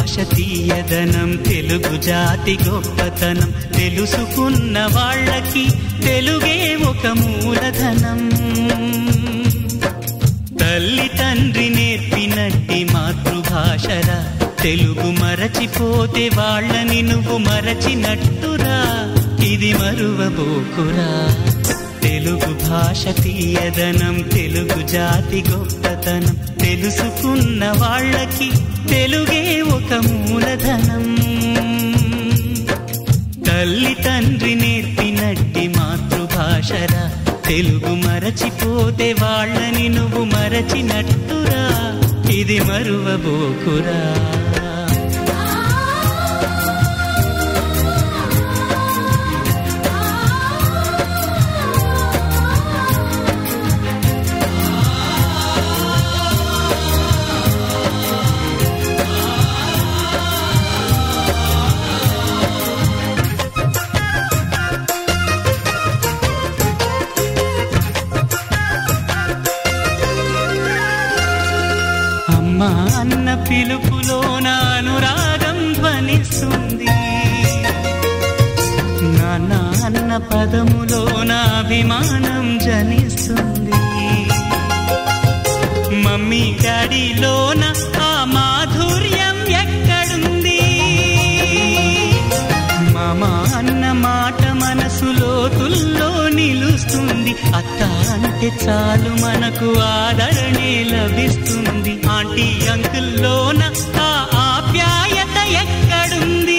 భాష తీయదనం తెలుగు జాతి గొప్పతనం తెలుసుకున్న వాళ్ళకి తెలుగే ఒక మూలధనం తల్లి తండ్రి నేర్పినట్టి మాతృభాషరా తెలుగు మరచిపోతే వాళ్ళని నువ్వు మరచినట్టురా ఇది మరువబోకురా తెలుగు భాష తీయదనం తెలుగు జాతి గొప్పతనం తెలుసుకున్న వాళ్ళకి తెలుగే ఒక మూలధనం తల్లి తండ్రి నేర్పినట్టి మాతృభాషరా తెలుగు మరచిపోతే వాళ్ళని నువ్వు మరచినట్టురా ఇది మరువబోకురా అమ్మా అన్న పిలుపులో నా అనురాగం ధ్వనిస్తుంది నాన్న అన్న పదములో నా అభిమానం జనిస్తుంది మమ్మీ డాడీలోన ఆ మాధుర్యం ఎక్కడుంది మామ అన్న మాట మనసులో తుల్లో నిలుస్తుంది అత్త అంటే చాలు మనకు ఆదరణే లభిస్తుంది ఆంటీ అంకుల్లోన ఆ ఆప్యాయత ఎక్కడుంది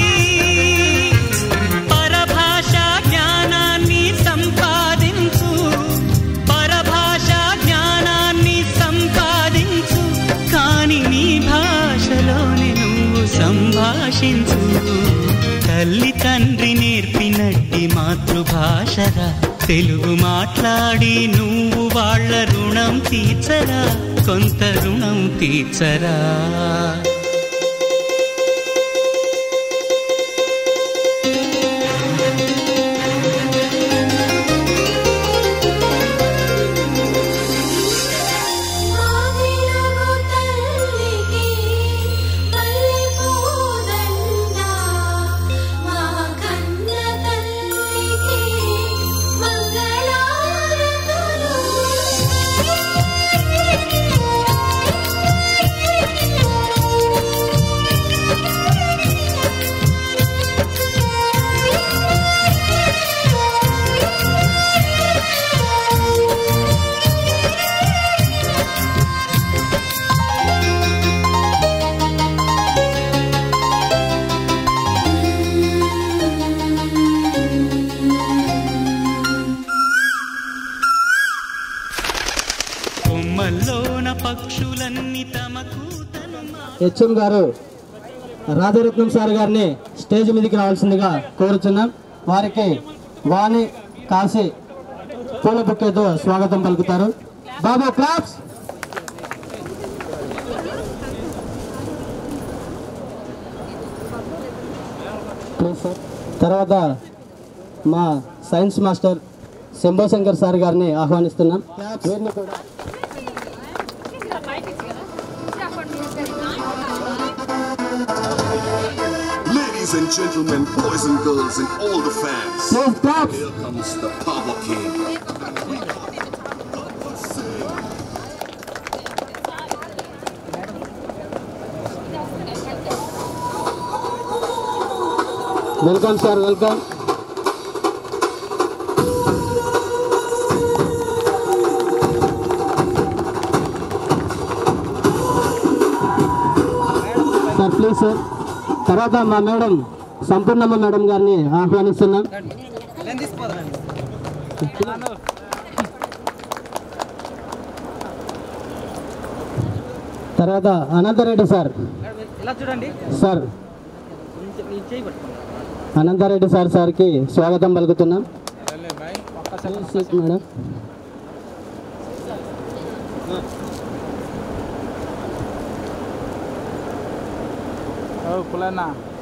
పరభాష జ్ఞానాన్ని సంపాదించు పరభాష జ్ఞానాన్ని సంపాదించు కాని నీ భాషలోనే నువ్వు సంభాషించు తల్లి తండ్రి నేర్పినట్టి మాతృభాషరా తెలుగు మాట్లాడి నువ్వు వాళ్ళ రుణం తీర్చరా కొంత రుణం తీర్చరా ఆదిలగు తల్లికి మల్లెపూదండ మా కన్న తల్లికి మంగళారతులు కొమ్మల్లోన పక్షులన్నీ తమకు తనుమా హెచ్ఎం గారు రాధారత్నం సార్ గారిని స్టేజ్ మీదకి రావాల్సిందిగా కోరుచున్నాం వారికి వాణి కాశీ పూల బుక్కేతో స్వాగతం పలుకుతారు బాబా క్లాప్స్ ప్లీజ్ సార్ తర్వాత మా సైన్స్ మాస్టర్ శంభోశంకర్ సార్ గారిని ఆహ్వానిస్తున్నాం వీరిని కూడా Ladies and gentlemen, boys and girls, and all the fans, please claps here comes the Power King. Welcome sir welcome sir please sir తర్వాత మా మేడం సంపూర్ణమ్మ మేడం గారిని ఆహ్వానిస్తున్నాం తర్వాత అనంతరెడ్డి సార్ ఇలా చూడండి సార్ ఈ చేయి పట్టుకోండి అనంతారెడ్డి సార్ సార్కి స్వాగతం పలుకుతున్నాం సీట్ మేడం ఓ పులన్న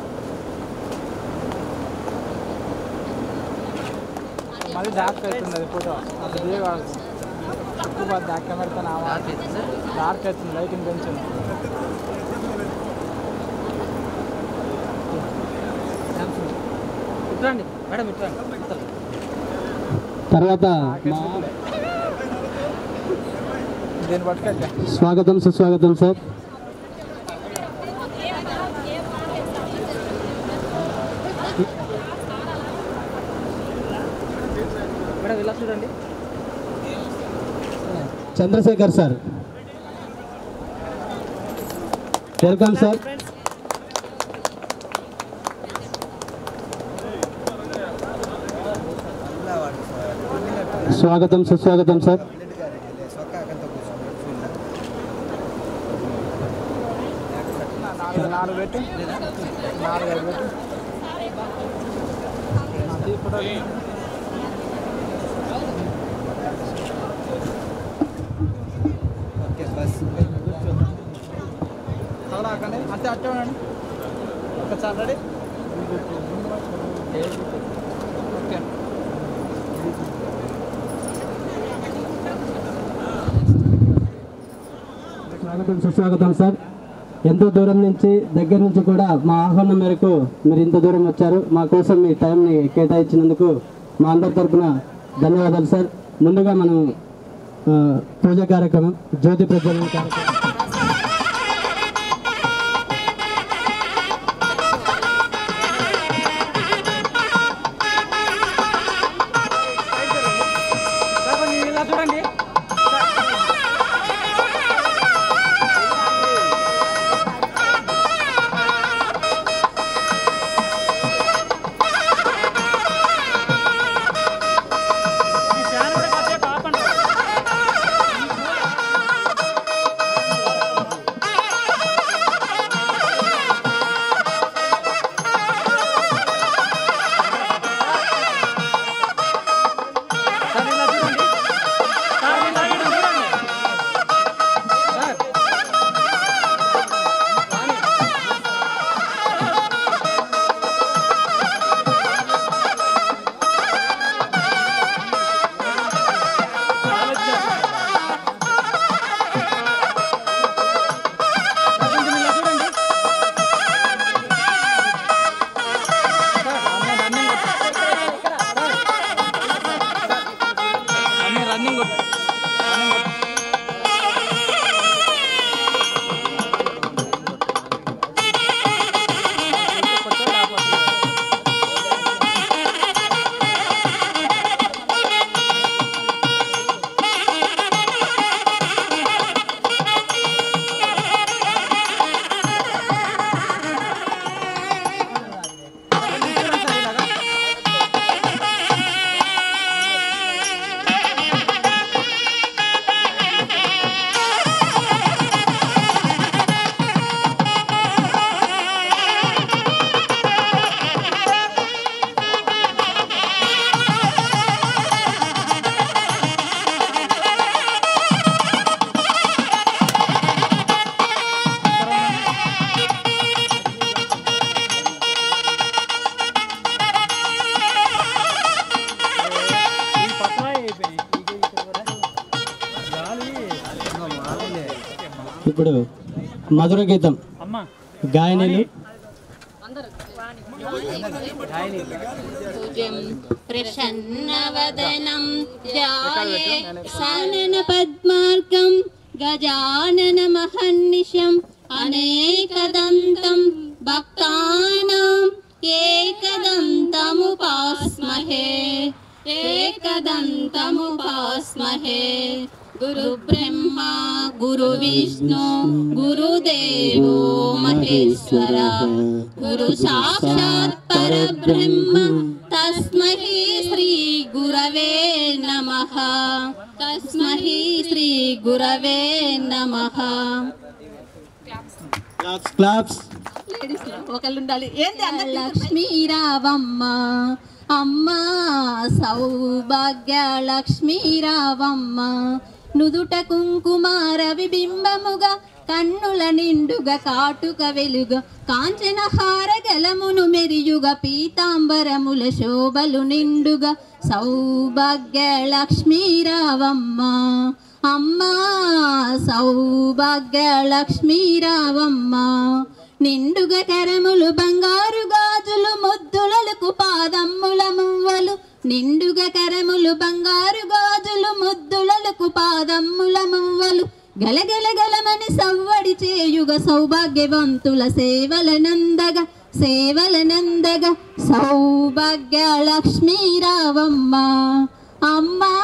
మళ్ళీ డార్క్ అవుతుంది అది ఫోటో అది దిగకూడదు ఎక్కువ బాగా డార్క్ కెమెరాతో డార్క్ అవుతుంది లైటింగ్ పెంచండి ఇట్రండి మేడం ఇట్రండి ఇట్లా. తర్వాత మా దీన్ని పట్టుకోండి స్వాగతం సుస్వాగతం సార్ మేడం ఇలా చూడండి చంద్రశేఖర్ సార్ వెల్కమ్ సార్ స్వాగతం సుస్వాగతం సార్ నాలుగు నాలుగు పెట్టి నాలుగు ఐదు పెట్టి ఈ ఫోటో తగలాకండి అంతే అట్టే ఉండండి ఒకసారి రెడీ ఓకే స్వాగతం సుస్వాగతం సార్ ఎంతో దూరం నుంచి దగ్గర నుంచి కూడా మా ఆహ్వానం మేరకు మీరు ఇంత దూరం వచ్చారు మా కోసం మీ టైంని కేటాయించినందుకు మా అందరి తరపున ధన్యవాదాలు సార్ ముందుగా మనం ఆ, పూజ కార్యక్రమం జ్యోతి ప్రజ్వలన కార్యక్రమం సార్ ఇలా చూడండి సార్ ఇలా చూడండి సార్ ఇలా చూడండి సార్ కొంచెం ఇలా చూడండి సార్ అన్నీ రన్నింగ్ అన్నీ రన్నింగ్ కొట్టు రన్నింగ్ కొట్టు ఇప్పుడు మధుర గీతం గాయనీలు పూజ్యం ప్రసన్నవదనం ధ్యాయే సానన పద్మార్గం గజానన మహర్నిశం అనేకదంతం భక్తానాం ఏకదంతముపాస్మహే ఏకదంతముపాస్మహే గురు బ్రహ్మ గురు విష్ణు గురుదేవో మహేశ్వర గురు సాక్షాత్ పరబ్రహ్మ తస్మై శ్రీ గురవే నమః తస్మై శ్రీ గురవే నమః క్లాప్స్ క్లాప్స్ ఒకళ్ళు ఉండాలి ఏంది లక్ష్మీ రావమ్మ అమ్మ సౌభాగ్య లక్ష్మీ రావమ్మ నుదుట కుంకుమార విబింబముగా కన్నుల నిండుగా కాటుక వెలుగ కాంచన హారగలమును మెరియుగ పీతాంబరముల శోభలు నిండుగా సౌభాగ్య లక్ష్మీ రావమ్మ అమ్మా సౌభాగ్య లక్ష్మీ రావమ్మ నిండుగ కరములు బంగారు గాజులు ముద్దులకు పాదమ్ముల మువ్వలు నిండుగ కరములు బంగారు గాజులు ముద్దులకు పాదమ్ముల మువ్వలు గలగల గలమని సవ్వడి చేయుగ సౌభాగ్యవంతుల సేవల నందగ సేవల నందగ సౌభాగ్య లక్ష్మీ రావమ్మ అమ్మా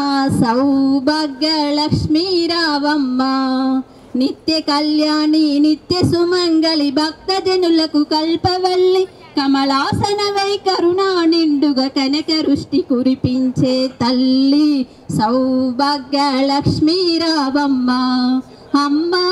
సౌభాగ్య లక్ష్మీ రావమ్మ నిత్య కళ్యాణి నిత్య సుమంగళి భక్తజనులకు కల్పవల్లి కమలాసనవై కరుణా నిండుగా కనక రుష్టి కురిపించే తల్లి సౌభాగ్య లక్ష్మీ రావమ్మ అమ్మా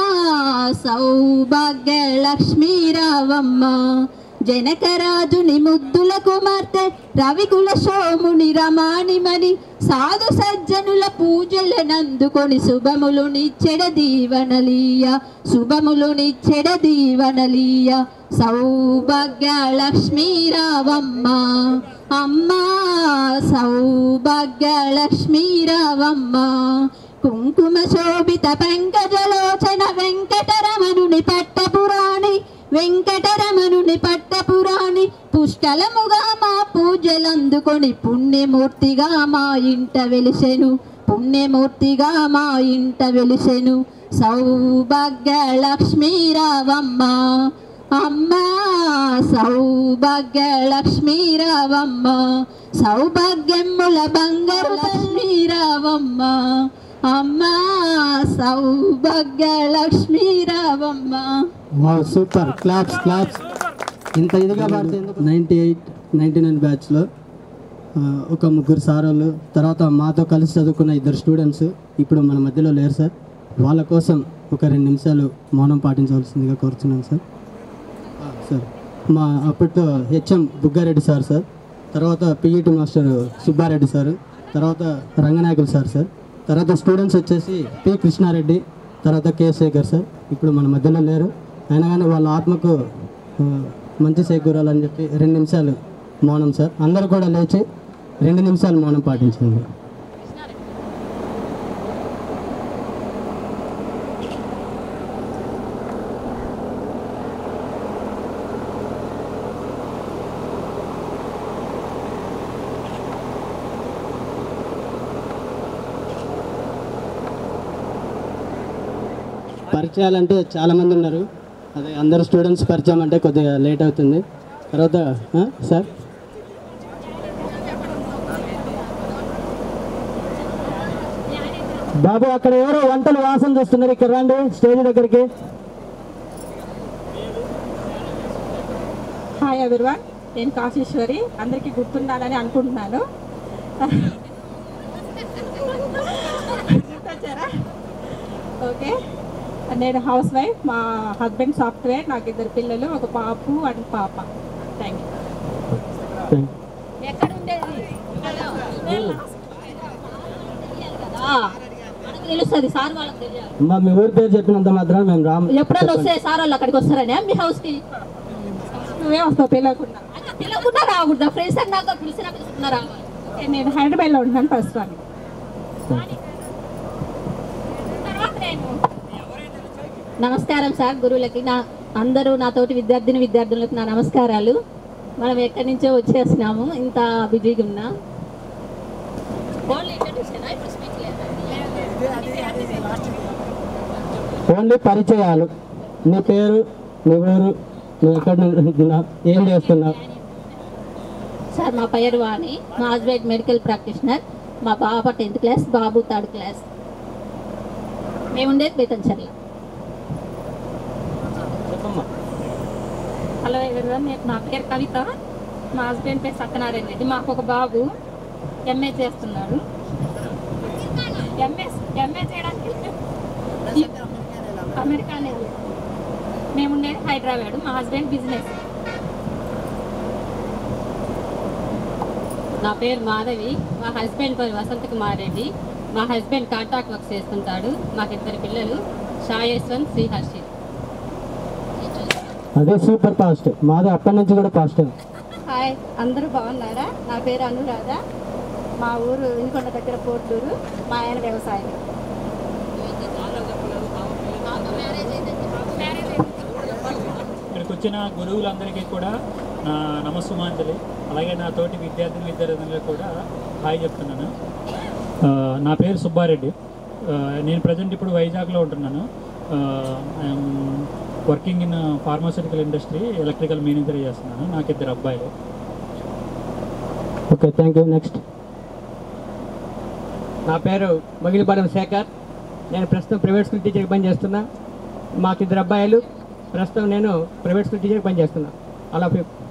సౌభాగ్య లక్ష్మీ రావమ్మ జనకరాజుని ముద్దుల కుమార్తె రవికుల సోముని రమాణిమని సాధు సజ్జనుల పూజలనందుకొని శుభములు నిచ్చెడ దీవనలీయ శుభములు నిచ్చెడ దీవనలీయ సౌభాగ్య లక్ష్మీ రావమ్మ అమ్మా సౌభాగ్య లక్ష్మీ రావమ్మ కుంకుమ శోభిత పంకజలోచన వెంకటరమణుని పట్టపురాణి వెంకటరమణుని పట్టపురాణి పుష్కలముగా మా పూజలందుకొని పుణ్యమూర్తిగా మా ఇంట వెలిసెను పుణ్యమూర్తిగా మా ఇంట వెలిసెను సౌభాగ్య లక్ష్మీ రావమ్మ అమ్మా సౌభాగ్య లక్ష్మీ రావమ్మ సౌభాగ్యముల బంగారు లక్ష్మీ రావమ్మ అమ్మా సౌభాగ్య లక్ష్మీ రావమ్మ వావ్ సూపర్ క్లాప్స్ క్లాప్స్ ఇంత ఇదిగా పాడితే నైంటీ ఎయిట్ నైంటీ నైన్ బ్యాచ్లో ఒక ముగ్గురు సారోళ్ళు తర్వాత మాతో కలిసి చదువుకున్న ఇద్దరు స్టూడెంట్స్ ఇప్పుడు మన మధ్యలో లేరు సార్ వాళ్ళ కోసం ఒక రెండు నిమిషాలు మౌనం పాటించవలసిందిగా కోరుతున్నాను సార్ ఆ, సార్ మా అప్పట్లో హెచ్ఎం బుగ్గారెడ్డి సార్ సార్ తర్వాత పిఈటి మాస్టర్ సుబ్బారెడ్డి సార్ తర్వాత రంగనాయకులు సార్ సార్ తర్వాత స్టూడెంట్స్ వచ్చేసి పి కృష్ణారెడ్డి తర్వాత కె శేఖర్ సార్ ఇప్పుడు మన మధ్యలో లేరు అయినా కానీ వాళ్ళ ఆత్మకు ఆ, మంచి చేకూరాలని చెప్పి రెండు నిమిషాలు మౌనం సార్ అందరూ కూడా లేచి రెండు నిమిషాలు మౌనం పాటించండి పరిచయాలు అంటే చాలామంది ఉన్నారు అదే అందరు స్టూడెంట్స్ పరిచయం అంటే కొద్దిగా లేట్ అవుతుంది తర్వాత ఆ, సార్ బాబు అక్కడ ఎవరో వంటలు వాసన చేస్తున్నారు ఇక్కడ రండి స్టేజ్ దగ్గరికి హాయ్ ఎవరివన్ నేను కాశీశ్వరి అందరికీ గుర్తుండాలని అనుకుంటున్నాను గుర్తొచ్చారా ఓకే నేను హౌస్ వైఫ్ మా హస్బెండ్ సాఫ్ట్వేర్ నాకు ఇద్దరు పిల్లలు ఒక పాపు అండ్ పాప థ్యాంక్ యూ ఎక్కడ ఉండేది మనకు తెలుస్తుంది సార్ వాళ్ళకి తెలియాలి అమ్మా మీ ఊరి పేరు చెప్పినంత మాత్రం మేము రాము ఎప్పుడైనా వస్తే సార్ వాళ్ళు అక్కడికి వస్తారనే మీ హౌస్ కి నువ్వే వస్తావు పిల్లకుండా అంటే పిలవకుండా రాకూడదా ఫ్రెండ్స్ అన్నాక పిలిచినా పిలుచుకున్నా రావాలి ఓకే, నేను హైదరాబాద్లో ఉంటున్నాను ప్రస్తుతానికి నమస్కారం సార్ గురువులకి నా అందరూ నాతోటి విద్యార్థిని విద్యార్థులకు నా నమస్కారాలు మనం ఎక్కడి నుంచో వచ్చేసినాము ఇంత బిజీగా ఉన్నా ఓన్లీ introduction ఆ? ఇప్పుడు speech లేదా? ఓన్లీ పరిచయాలు నీ పేరు నీ ఊరు నువ్వు ఎక్కడ ఉంటున్నావు ఏం చేస్తున్నావు సార్ మా పేరు వాణి మా హస్బెండ్ మెడికల్ ప్రాక్టీషనర్ మా బాబా టెన్త్ క్లాస్ బాబు థర్డ్ క్లాస్ మేము ఉండేది బేతంచర్ల చెప్పమ్మా హలో ఎవరివన్ నేను నా పేరు కవిత మా హస్బెండ్ పేరు సత్యనారాయణ రెడ్డి మాకు ఒక బాబు ఎంఏ చేస్తున్నాడు ఎంఏ ఎంఏ చేయడానికి అమెరికా అనేది మేము ఉండేది హైదరాబాద్ మా హస్బెండ్ బిజినెస్ నా పేరు మాధవి మా హస్బెండ్ పేరు వసంత్ కుమార్ రెడ్డి మా హస్బెండ్ కాంట్రాక్ట్ వర్క్ చేస్తుంటాడు మాకు ఇద్దరు పిల్లలు షాయేశ్వన్ శ్రీహర్షిత్ అదే సూపర్ ఫాస్ట్ మాది అప్పటి నుంచి కూడా ఫాస్ట్ హాయ్ అందరూ బాగున్నారా నా పేరు అనురాధ మా ఊరు వినుకొండ దగ్గర పోర్టూరు మా ఆయన వ్యవసాయం ఇక్కడికి వచ్చిన గురువులందరికీ కూడా నా నమస్సుమాంజలి అలాగే నా తోటి విద్యార్థిని విద్యార్థులకు కూడా హాయ్ చెప్తున్నాను ఆ, నా పేరు సుబ్బారెడ్డి ఆ, నేను ప్రజెంట్ ఇప్పుడు వైజాగ్లో ఉంటున్నాను I'm working in pharmaceutical industry electrical manager చేస్తున్నాను నాకు ఇద్దరు అబ్బాయిలు ఓకే థ్యాంక్ యూ నెక్స్ట్ నా పేరు మగిలిపాలెం శేఖర్ నేను ప్రస్తుతం ప్రైవేట్ స్కూల్ టీచర్కి పనిచేస్తున్నా మాకు ఇద్దరు అబ్బాయిలు ప్రస్తుతం నేను ప్రైవేట్ స్కూల్ టీచర్కి పనిచేస్తున్నా అలా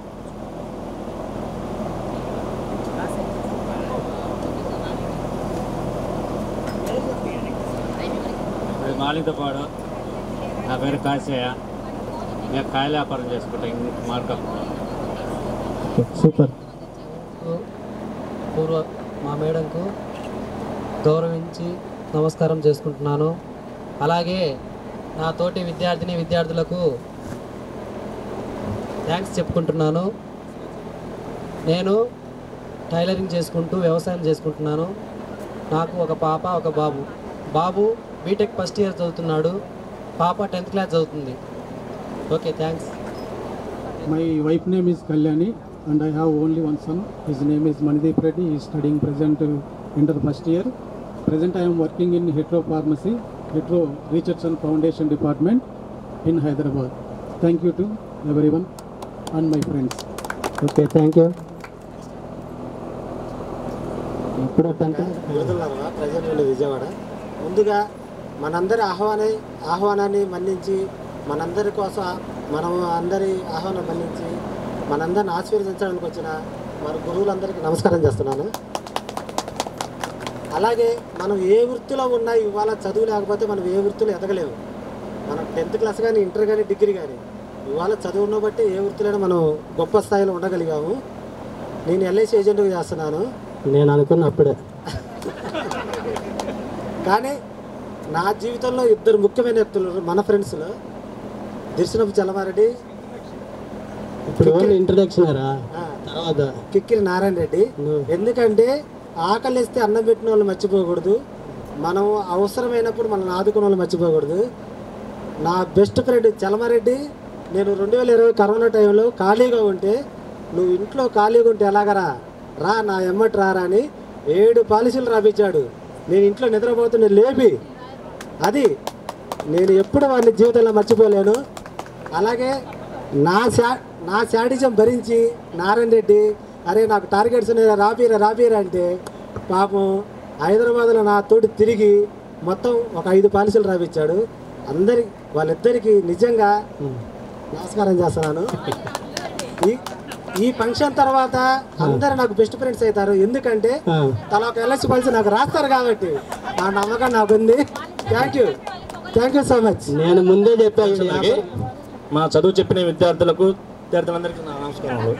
అది మాలింతపాడు నా పేరు కాశయ్య నేను కాయల వ్యాపారం చేసుకుంటాను మార్కప్ సూపర్ పూర్వ మా మేడంకు గౌరవించి నమస్కారం చేసుకుంటున్నాను అలాగే నా తోటి విద్యార్థిని విద్యార్థులకు థ్యాంక్స్ చెప్పుకుంటున్నాను నేను టైలరింగ్ చేసుకుంటూ వ్యవసాయం చేసుకుంటున్నాను నాకు ఒక పాప ఒక బాబు బాబు బీటెక్ ఫస్ట్ ఇయర్ చదువుతున్నాడు పాప టెన్త్ క్లాస్ చదువుతుంది okay thanks My wife name is Kalyani and I have only one son. His name is Manideep Reddy. He is studying present uh, enter first year. Present I am working in Hetero Pharmacy, Hetero Richardson Foundation Department in Hyderabad. Thank you to everyone and my friends. Okay thank you ఇప్పుడు tenth విడుదలరా present నుండి విజయవాడ ముందుగా మనందరి ఆహ్వాన ఆహ్వానాన్ని మన్నించి మనందరి కోసం మనం అందరి ఆహ్వానం మన్నించి మనందరిని ఆశీర్వదించడానికి వచ్చిన మన గురువులందరికీ నమస్కారం చేస్తున్నాను అలాగే మనం ఏ వృత్తిలో ఉన్నా ఇవాళ చదువు లేకపోతే మనం ఏ వృత్తిలో ఎదగలేము మనం టెన్త్ క్లాస్ కానీ ఇంటర్ కానీ డిగ్రీ కానీ ఇవాళ చదువును బట్టి ఏ వృత్తిలో మనం గొప్ప స్థాయిలో ఉండగలిగాము నేను ఎల్ఐసి ఏజెంట్గా చేస్తున్నాను నేను అనుకున్న అప్పుడే కానీ నా జీవితంలో ఇద్దరు ముఖ్యమైన వ్యక్తులు మన ఫ్రెండ్స్లో దర్శనపు చలమారెడ్డి ఇప్పుడు ఓన్లీ ఇంట్రడక్షన్ రా ఆ, తర్వాత కిక్కిరి నారాయణ రెడ్డి ఎందుకంటే ఆకలిస్తే అన్నం పెట్టిన వాళ్ళు మర్చిపోకూడదు మనం అవసరమైనప్పుడు మనల్ని ఆదుకున్న వాళ్ళు మర్చిపోకూడదు నా బెస్ట్ ఫ్రెండ్ చలమారెడ్డి నేను రెండు వేల ఇరవై కరోనా టైంలో ఖాళీగా ఉంటే నువ్వు ఇంట్లో ఖాళీగా ఉంటే ఎలాగరా రా నా ఎమ్మటి రారా అని ఏడు పాలసీలు రాపించాడు నేను ఇంట్లో నిద్రపోతుండే లేపి అది నేను ఎప్పుడు వాడిని జీవితంలో మర్చిపోలేను అలాగే నా శా నా శాడిజం భరించి నారాయణ రెడ్డి అరే నాకు టార్గెట్స్ ఉన్నాయి రాపీరా రాపీరా అంటే పాపం హైదరాబాద్లో నా తోటి తిరిగి మొత్తం ఒక ఐదు పాలసీలు రాపించాడు అందరి వాళ్ళిద్దరికి నిజంగా నమస్కారం చేస్తున్నాను ఈ ఈ ఫంక్షన్ తర్వాత అందరు నాకు బెస్ట్ ఫ్రెండ్స్ అవుతారు ఎందుకంటే తల ఒక ఎల్ఎస్ పాలసీ నాకు రాస్తారు కాబట్టి ఆ నమ్మకం నాకు ఉంది thank you thank you so much నేను ముందే చెప్పాను అలాగే మా చదువు చెప్పిన విద్యార్థులకు విద్యార్థులందరికీ నా నమస్కారములు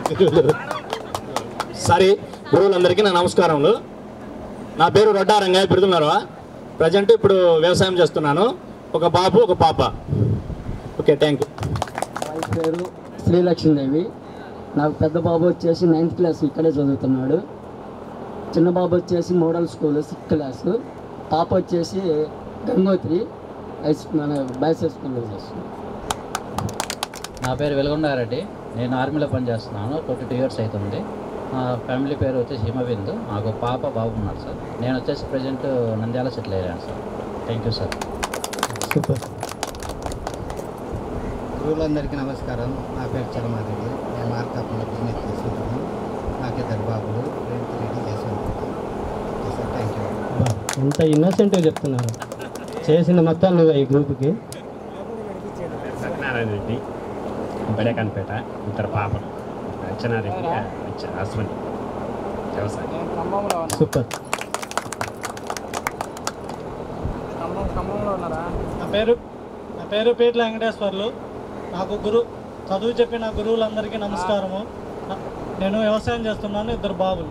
సారీ గురువులందరికీ నా నమస్కారములు నా పేరు రొడ్డా రంగయ్య బిడుతున్నారా ప్రజెంట్ ఇప్పుడు వ్యవసాయం చేస్తున్నాను ఒక బాబు ఒక పాప ఓకే థ్యాంక్ యూ వైఫ్ పేరు శ్రీలక్ష్మీదేవి నాకు పెద్ద బాబు వచ్చేసి నైన్త్ క్లాస్ ఇక్కడే చదువుతున్నాడు చిన్న బాబు వచ్చేసి మోడల్ స్కూల్ సిక్స్త్ క్లాసు పాప వచ్చేసి గంగోత్రి హై స్కూల్ మన బాయ్స్ హై స్కూల్లో చేస్తుంది నా పేరు వెలుగొండారెడ్డి నేను ఆర్మీలో పనిచేస్తున్నాను ట్వంటీ టూ ఇయర్స్ అవుతుంది నా ఫ్యామిలీ పేరు వచ్చేసి హిమబిందు నాకు పాప బాబు ఉన్నారు సార్ నేను వచ్చేసి ప్రజెంట్ నంద్యాల సెటిల్ అయ్యాను sir thank you sir super గురువులందరికీ నమస్కారం నా పేరు చలమాదేవి నేను మార్కాపులో బిజినెస్ చేసుకుంటాను నాకు ఇద్దరు బాబులు రెండు రెడీ చేసుకుంటాను థ్యాంక్ యూ ఎంత ఇన్నోసెంట్గా చెప్తున్నారు చేసిన మొత్తం నువ్వు ఈ గ్రూప్కి సత్యనారాయణ రెడ్డి బడేకన్పేట ఇద్దరు పాపలు అర్చనారెడ్డి అశ్వని వ్యవసాయం ఖమ్మంలో ఉన్నా సూపర్ ఖమ్మం ఖమ్మంలో ఉన్నారా నా పేరు నా పేరు పేట్ల వెంకటేశ్వర్లు నాకు గురు చదువు చెప్పిన గురువులందరికీ నమస్కారము నా- నేను వ్యవసాయం చేస్తున్నాను ఇద్దరు బాబులు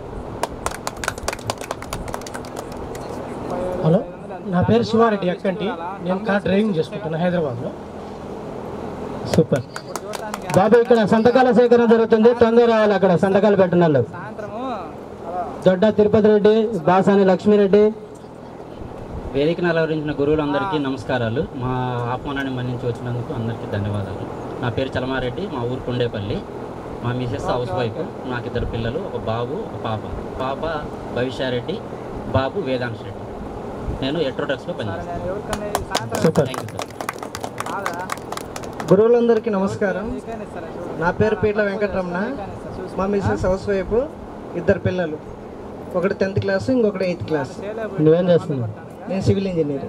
హలో నా పేరు శివారెడ్డి ఎక్కంటి నేను కార్ డ్రైవింగ్ చేసుకుంటున్నా హైదరాబాద్లో సూపర్ బాబు ఇక్కడ సంతకాల సేకరణ జరుగుతుంది తొందర రావాలి అక్కడ సంతకాలు పెట్టిన వాళ్ళు దొడ్డ తిరుపతి రెడ్డి బాసాని లక్ష్మీరెడ్డి వేదికను అలవరించిన గురువులందరికీ నమస్కారాలు మా ఆహ్వానాన్ని మన్నించి వచ్చినందుకు అందరికీ ధన్యవాదాలు నా పేరు చలమారెడ్డి మా ఊరు కొండేపల్లి మా మిసెస్ హౌస్ వైఫ్ నాకు ఇద్దరు పిల్లలు ఒక బాబు ఒక పాప పాప భవిష్యారెడ్డి బాబు వేదాంశ్ రెడ్డి నేను ఎట్రోడక్స్లో పనిచేస్తాను సూపర్. థ్యాంక్ యూ సార్ గురువులందరికీ నమస్కారం నా పేరు పీట్ల వెంకటరమణ మా మిస్సెస్ హౌస్ వైఫ్ ఇద్దరు పిల్లలు ఒకటి టెన్త్ క్లాస్ ఇంకొకటి ఎయిత్ క్లాస్ నువ్వేం చేస్తున్నావు నేను సివిల్ ఇంజనీర్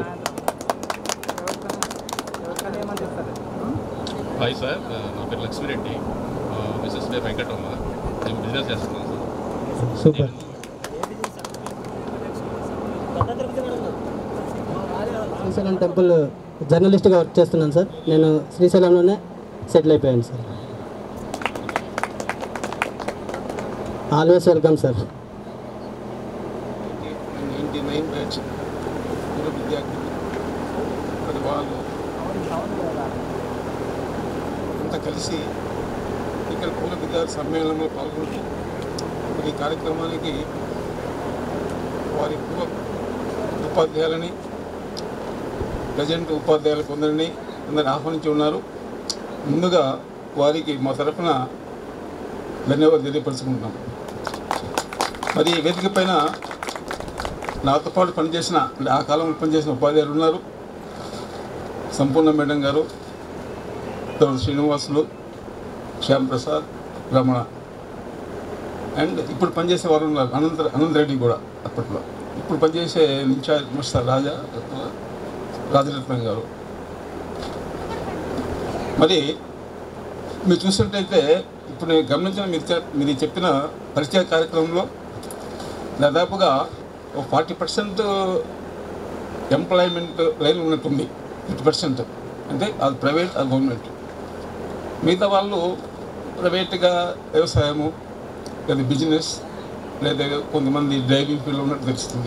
హాయ్ సార్ నా పేరు లక్ష్మిరెడ్డి మిస్సెస్ పేరు వెంకటరమ్మ నేను బిజినెస్ చేస్తున్నాను సార్ సూపర్ శ్రీశైలం టెంపుల్ జర్నలిస్ట్గా వర్క్ చేస్తున్నాను సార్ నేను శ్రీశైలంలోనే సెటిల్ అయిపోయాను sir always welcome sir ninety nine batch పూర్వ విద్యార్థులు మరి వాళ్ళు అంతా కలిసి ఇక్కడ పూర్వ విద్యార్థి సమ్మేళనంలో పాల్గొంటూ మరి ఈ కార్యక్రమానికి వారి పూర్వ ఉపాధ్యాయులని ప్రజెంట్ ఉపాధ్యాయులు కొందరిని అందరిని ఆహ్వానించి ఉన్నారు ముందుగా వారికి మా తరఫున ధన్యవాదాలు తెలియపరుచుకుంటున్నాం మరి ఈ వేదిక పైన నాతో పాటు పనిచేసిన అంటే ఆ కాలంలో పనిచేసిన ఉపాధ్యాయులు ఉన్నారు సంపూర్ణ మేడం గారు తర్వాత శ్రీనివాసులు శ్యామ్ ప్రసాద్ రమణ అండ్ ఇప్పుడు పనిచేసే వారు ఉన్నారు అనంత అనంత రెడ్డి కూడా అప్పట్లో ఇప్పుడు పనిచేసే ఇన్ఛార్జ్ మిస్టర్ రాజా రాజరత్నం గారు మరి మీరు చూసినట్టయితే ఇప్పుడు నేను గమనించిన మీరు చె- మీరు చెప్పిన పరిచయ కార్యక్రమంలో దాదాపుగా ఒక ఫార్టీ పర్సెంట్ ఎంప్లాయ్మెంట్ లైన్ ఉన్నట్టుంది ఫిఫ్టీ పర్సెంట్ అంటే అది ప్రైవేట్ అది గవర్నమెంట్ మిగతా వాళ్ళు ప్రైవేట్గా వ్యవసాయము లేదా బిజినెస్ లేదా కొంతమంది డ్రైవింగ్ ఫీల్డ్ ఉన్నట్టు తెలుస్తుంది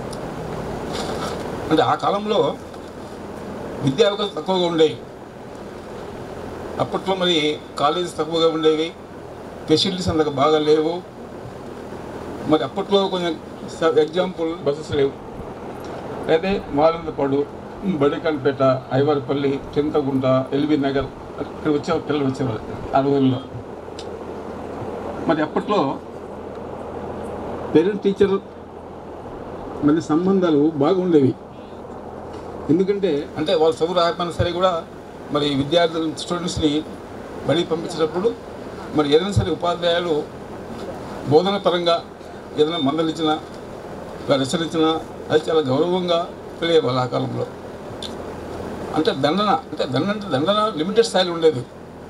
అంటే ఆ కాలంలో విద్యా అవకాశం తక్కువగా ఉండేవి అప్పట్లో మరి కాలేజెస్ తక్కువగా ఉండేవి ఫెసిలిటీస్ అంతగా బాగా లేవు మరి అప్పట్లో కొంచెం ఎగ్జాంపుల్ బస్సెస్ లేవు అయితే మారందపాడు బడికంపేట ఐవారిపల్లి చింతగుంట ఎల్బీ నగర్ ఇక్కడ వచ్చే పిల్లలు వచ్చేవారు ఆ రోజుల్లో మరి అప్పట్లో పేరెంట్ టీచర్ మళ్ళీ సంబంధాలు బాగుండేవి ఎందుకంటే అంటే వాళ్ళు చదువు రాకపోయినా సరే కూడా మరి విద్యార్థులు స్టూడెంట్స్ని బడికి పంపించేటప్పుడు మరి ఏదైనా సరే ఉపాధ్యాయులు బోధన పరంగా ఏదైనా మందలిచ్చినా వారు హెచ్చరించినా అది చాలా గౌరవంగా పిలిచేవాళ్ళు ఆ కాలంలో అంటే దండన అంటే దండ అంటే దండన లిమిటెడ్ స్థాయిలో ఉండేది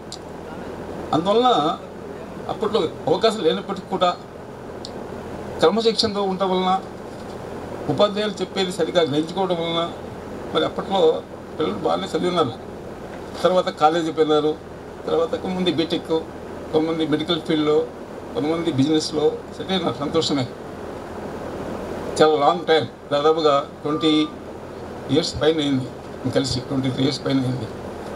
అందువలన అప్పట్లో అవకాశం లేనప్పటికీ కూడా క్రమశిక్షణతో ఉండటం వలన ఉపాధ్యాయులు చెప్పేది సరిగా గ్రహించుకోవడం వలన మరి అప్పట్లో పిల్లలు బాగానే చదివినారు తర్వాత కాలేజీ పోయినారు తర్వాత కొంతమంది బీటెక్ కొంతమంది మెడికల్ ఫీల్డ్లో కొంతమంది బిజినెస్లో సెటిల్ అయినారు సంతోషమే చాలా లాంగ్ టైం దాదాపుగా ట్వంటీ ఇయర్స్ పైన అయింది మేము కలిసి ట్వంటీ త్రీ ఇయర్స్ పైన అయింది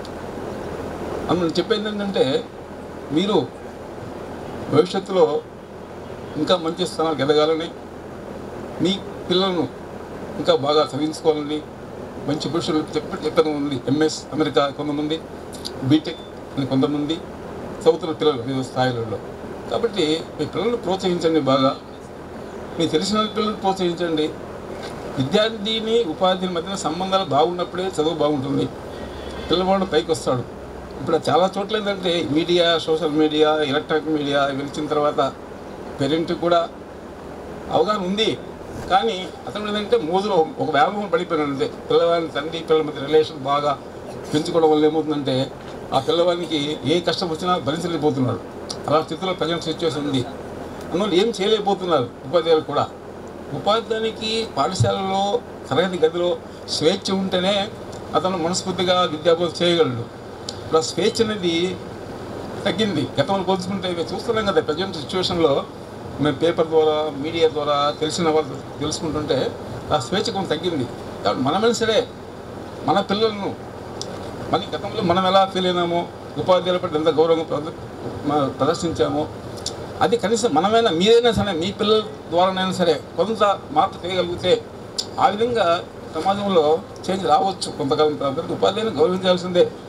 అందులో చెప్పేది ఏంటంటే మీరు భవిష్యత్తులో ఇంకా మంచి స్థానాలకు ఎదగాలని మీ పిల్లలను ఇంకా బాగా చదివించుకోవాలని మంచి పురుషులు చెప్పి చెప్పడం ఉంది ఎంఎస్ అమెరికా కొంతమంది బీటెక్ అని కొంతమంది చదువుతున్న పిల్లలు వివిధ స్థాయిలలో కాబట్టి మీ పిల్లల్ని ప్రోత్సహించండి బాగా మీకు తెలిసిన పిల్లల్ని ప్రోత్సహించండి విద్యార్థిని ఉపాధ్యాయుని మధ్యన సంబంధాలు బాగున్నప్పుడే చదువు బాగుంటుంది పిల్లవాడు పైకి వస్తాడు ఇప్పుడు చాలా చోట్ల ఏంటంటే media social media electronic media ఇవి వచ్చిన తర్వాత పేరెంట్కి కూడా అవగాహన ఉంది కానీ అతను ఏంటంటే మోజులో ఒక వ్యామోహం పడిపోయినాడు అంతే పిల్లవాడిని తండ్రి పిల్లల మధ్య రిలేషన్ బాగా పెంచుకోవడం వల్ల ఏమవుతుందంటే ఆ పిల్లవానికి ఏ కష్టం వచ్చినా భరించలేకపోతున్నాడు అలా స్థితిలో ప్రజెంట్ సిచ్యువేషన్ ఉంది అందువల్ల ఏం చేయలేకపోతున్నారు ఉపాధ్యాయులు కూడా ఉపాధ్యాయునికి పాఠశాలలో తరగతి గదిలో స్వేచ్ఛ ఉంటేనే అతను మనస్ఫూర్తిగా విద్యాబోధన చేయగలడు ఇప్పుడు ఆ స్వేచ్ఛ అనేది తగ్గింది గతంలో పోల్చుకుంటే మేము చూస్తున్నాం కదా ప్రజెంట్ సిచ్యువేషన్లో మేము పేపర్ ద్వారా మీడియా ద్వారా తెలిసిన వాళ్ళు తెలుసుకుంటుంటే ఆ స్వేచ్ఛ కొంచెం తగ్గింది కాబట్టి మనమైనా సరే మన పిల్లలను మన గతంలో మనం ఎలా ఫీల్ అయినామో ఉపాధ్యాయుల పట్ల ఎంత గౌరవం ప్రద- మ- ప్రదర్శించామో అది కనీసం మనమైనా మీరైనా సరే మీ పిల్లల ద్వారానైనా సరే కొంత మార్పు చేయగలిగితే ఆ విధంగా సమాజంలో చేంజ్ రావచ్చు కొంతకాలం తర్వాత ఉపాధ్యాయుని గౌరవించాల్సిందే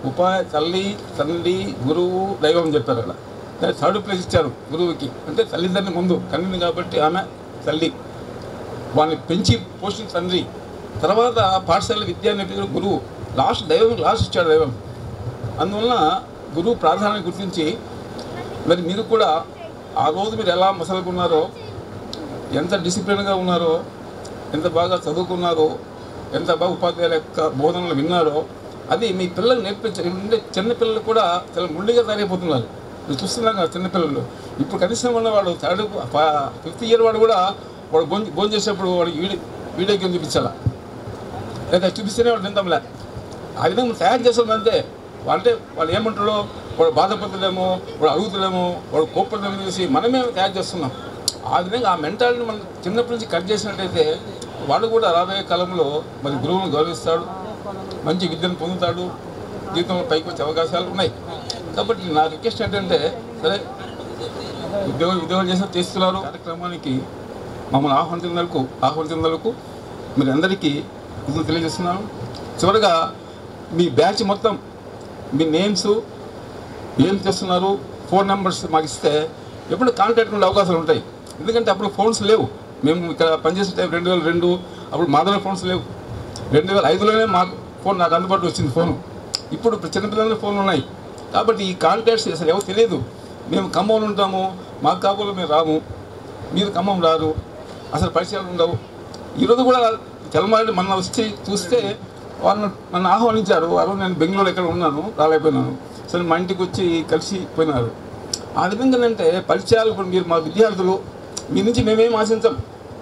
ఉపాయ తల్లి తండ్రి గురువు దైవం అని చెప్పారు అక్కడ కానీ థర్డ్ ప్లేస్ ఇచ్చారు గురువుకి అంటే తల్లిదండ్రి ముందు కన్నింది కాబట్టి ఆమె తల్లి వాళ్ళని పెంచి పోషించిన తండ్రి తర్వాత పాఠశాల విద్యా నేర్పించిన గురువు లాస్ట్ దైవం లాస్ట్ ఇచ్చాడు దైవం అందువలన గురువు ప్రాధాన్యత గుర్తించి మరి మీరు కూడా ఆ రోజు మీరు ఎలా మసలుకున్నారో ఎంత డిసిప్లిన్గా ఉన్నారో ఎంత బాగా చదువుకున్నారో ఎంత బాగా ఉపాధ్యాయుల యొక్క బోధనలు విన్నారో అది మీ పిల్లలకు నేర్పించారు ఉండే చిన్న పిల్లలు కూడా చాలా ముళ్ళిగా తయారైపోతున్నారు మీరు చూస్తున్నాం కదా చిన్నపిల్లలు ఇప్పుడు కనీసం ఉన్న వాడు థర్డ్ ఫిఫ్త్ ఇయర్ వాడు కూడా వాడు భోజనం భోజనం చేసేటప్పుడు వాడికి వీడియో వీడియో గేమ్ చూపించాలా లేదా చూపిస్తేనే వాడు తింటాంలే ఆ విధంగా మనం తయారు చేస్తాం అంతే అంటే వాళ్ళు ఏమంటాడో వాడు బాధపడలేమో వాడు అడుగుతలేమో వాడు కోపడలేమో చేసి మనమే తయారు చేస్తున్నాం ఆ విధంగా ఆ మెంటాలిటీని మనం చిన్నప్పటి నుంచి కట్ చేసినట్టయితే వాడు కూడా రాబోయే కాలంలో మరి గురువును గౌరవిస్తాడు మంచి విద్యను పొందుతాడు జీవితంలో పైకి వచ్చే అవకాశాలు ఉన్నాయి కాబట్టి నా రిక్వెస్ట్ ఏంటంటే సరే ఉద్యోగం ఉద్యోగం చేసిన చేస్తున్నారు కార్యక్రమానికి మమ్మల్ని ఆహ్వానించినందుకు ఆహ్వానించినందుకు మీరు అందరికీ కృతజ్ఞతలు తెలియజేస్తున్నాను చివరగా మీ బ్యాచ్ మొత్తం మీ నేమ్స్ ఏం చేస్తున్నారు ఫోన్ నెంబర్స్ మాకు ఇస్తే ఎప్పుడు కాంటాక్ట్ ఉండే అవకాశాలు ఉంటాయి ఎందుకంటే అప్పుడు ఫోన్స్ లేవు మేము ఇక్కడ పనిచేసే టైం రెండు వేల రెండు అప్పుడు మా దగ్గర ఫోన్స్ లేవు రెండు వేల ఐదులోనే మాకు ఫోన్ నాకు అందుబాటులో వచ్చింది ఫోను ఇప్పుడు చిన్నపిల్లల ఫోన్లు ఉన్నాయి కాబట్టి ఈ కాంటాక్ట్స్ అసలు ఎవరు తెలియదు మేము ఖమ్మంలో ఉంటాము మా కాబోలో మేము రాము మీరు ఖమ్మం రారు అసలు పరిచయాలు ఉండవు ఈరోజు కూడా తెలమారెడ్డి మొన్న వచ్చి చూస్తే వాళ్ళు నన్ను ఆహ్వానించారు ఆ రోజు నేను బెంగళూరు ఎక్కడ ఉన్నాను రాలేకపోయినాను సరే మా ఇంటికి వచ్చి కలిసి పోయినారు ఆ విధంగా అంటే పరిచయాలు ఇప్పుడు మీరు మా విద్యార్థులు మీ నుంచి మేమేం ఆశించాం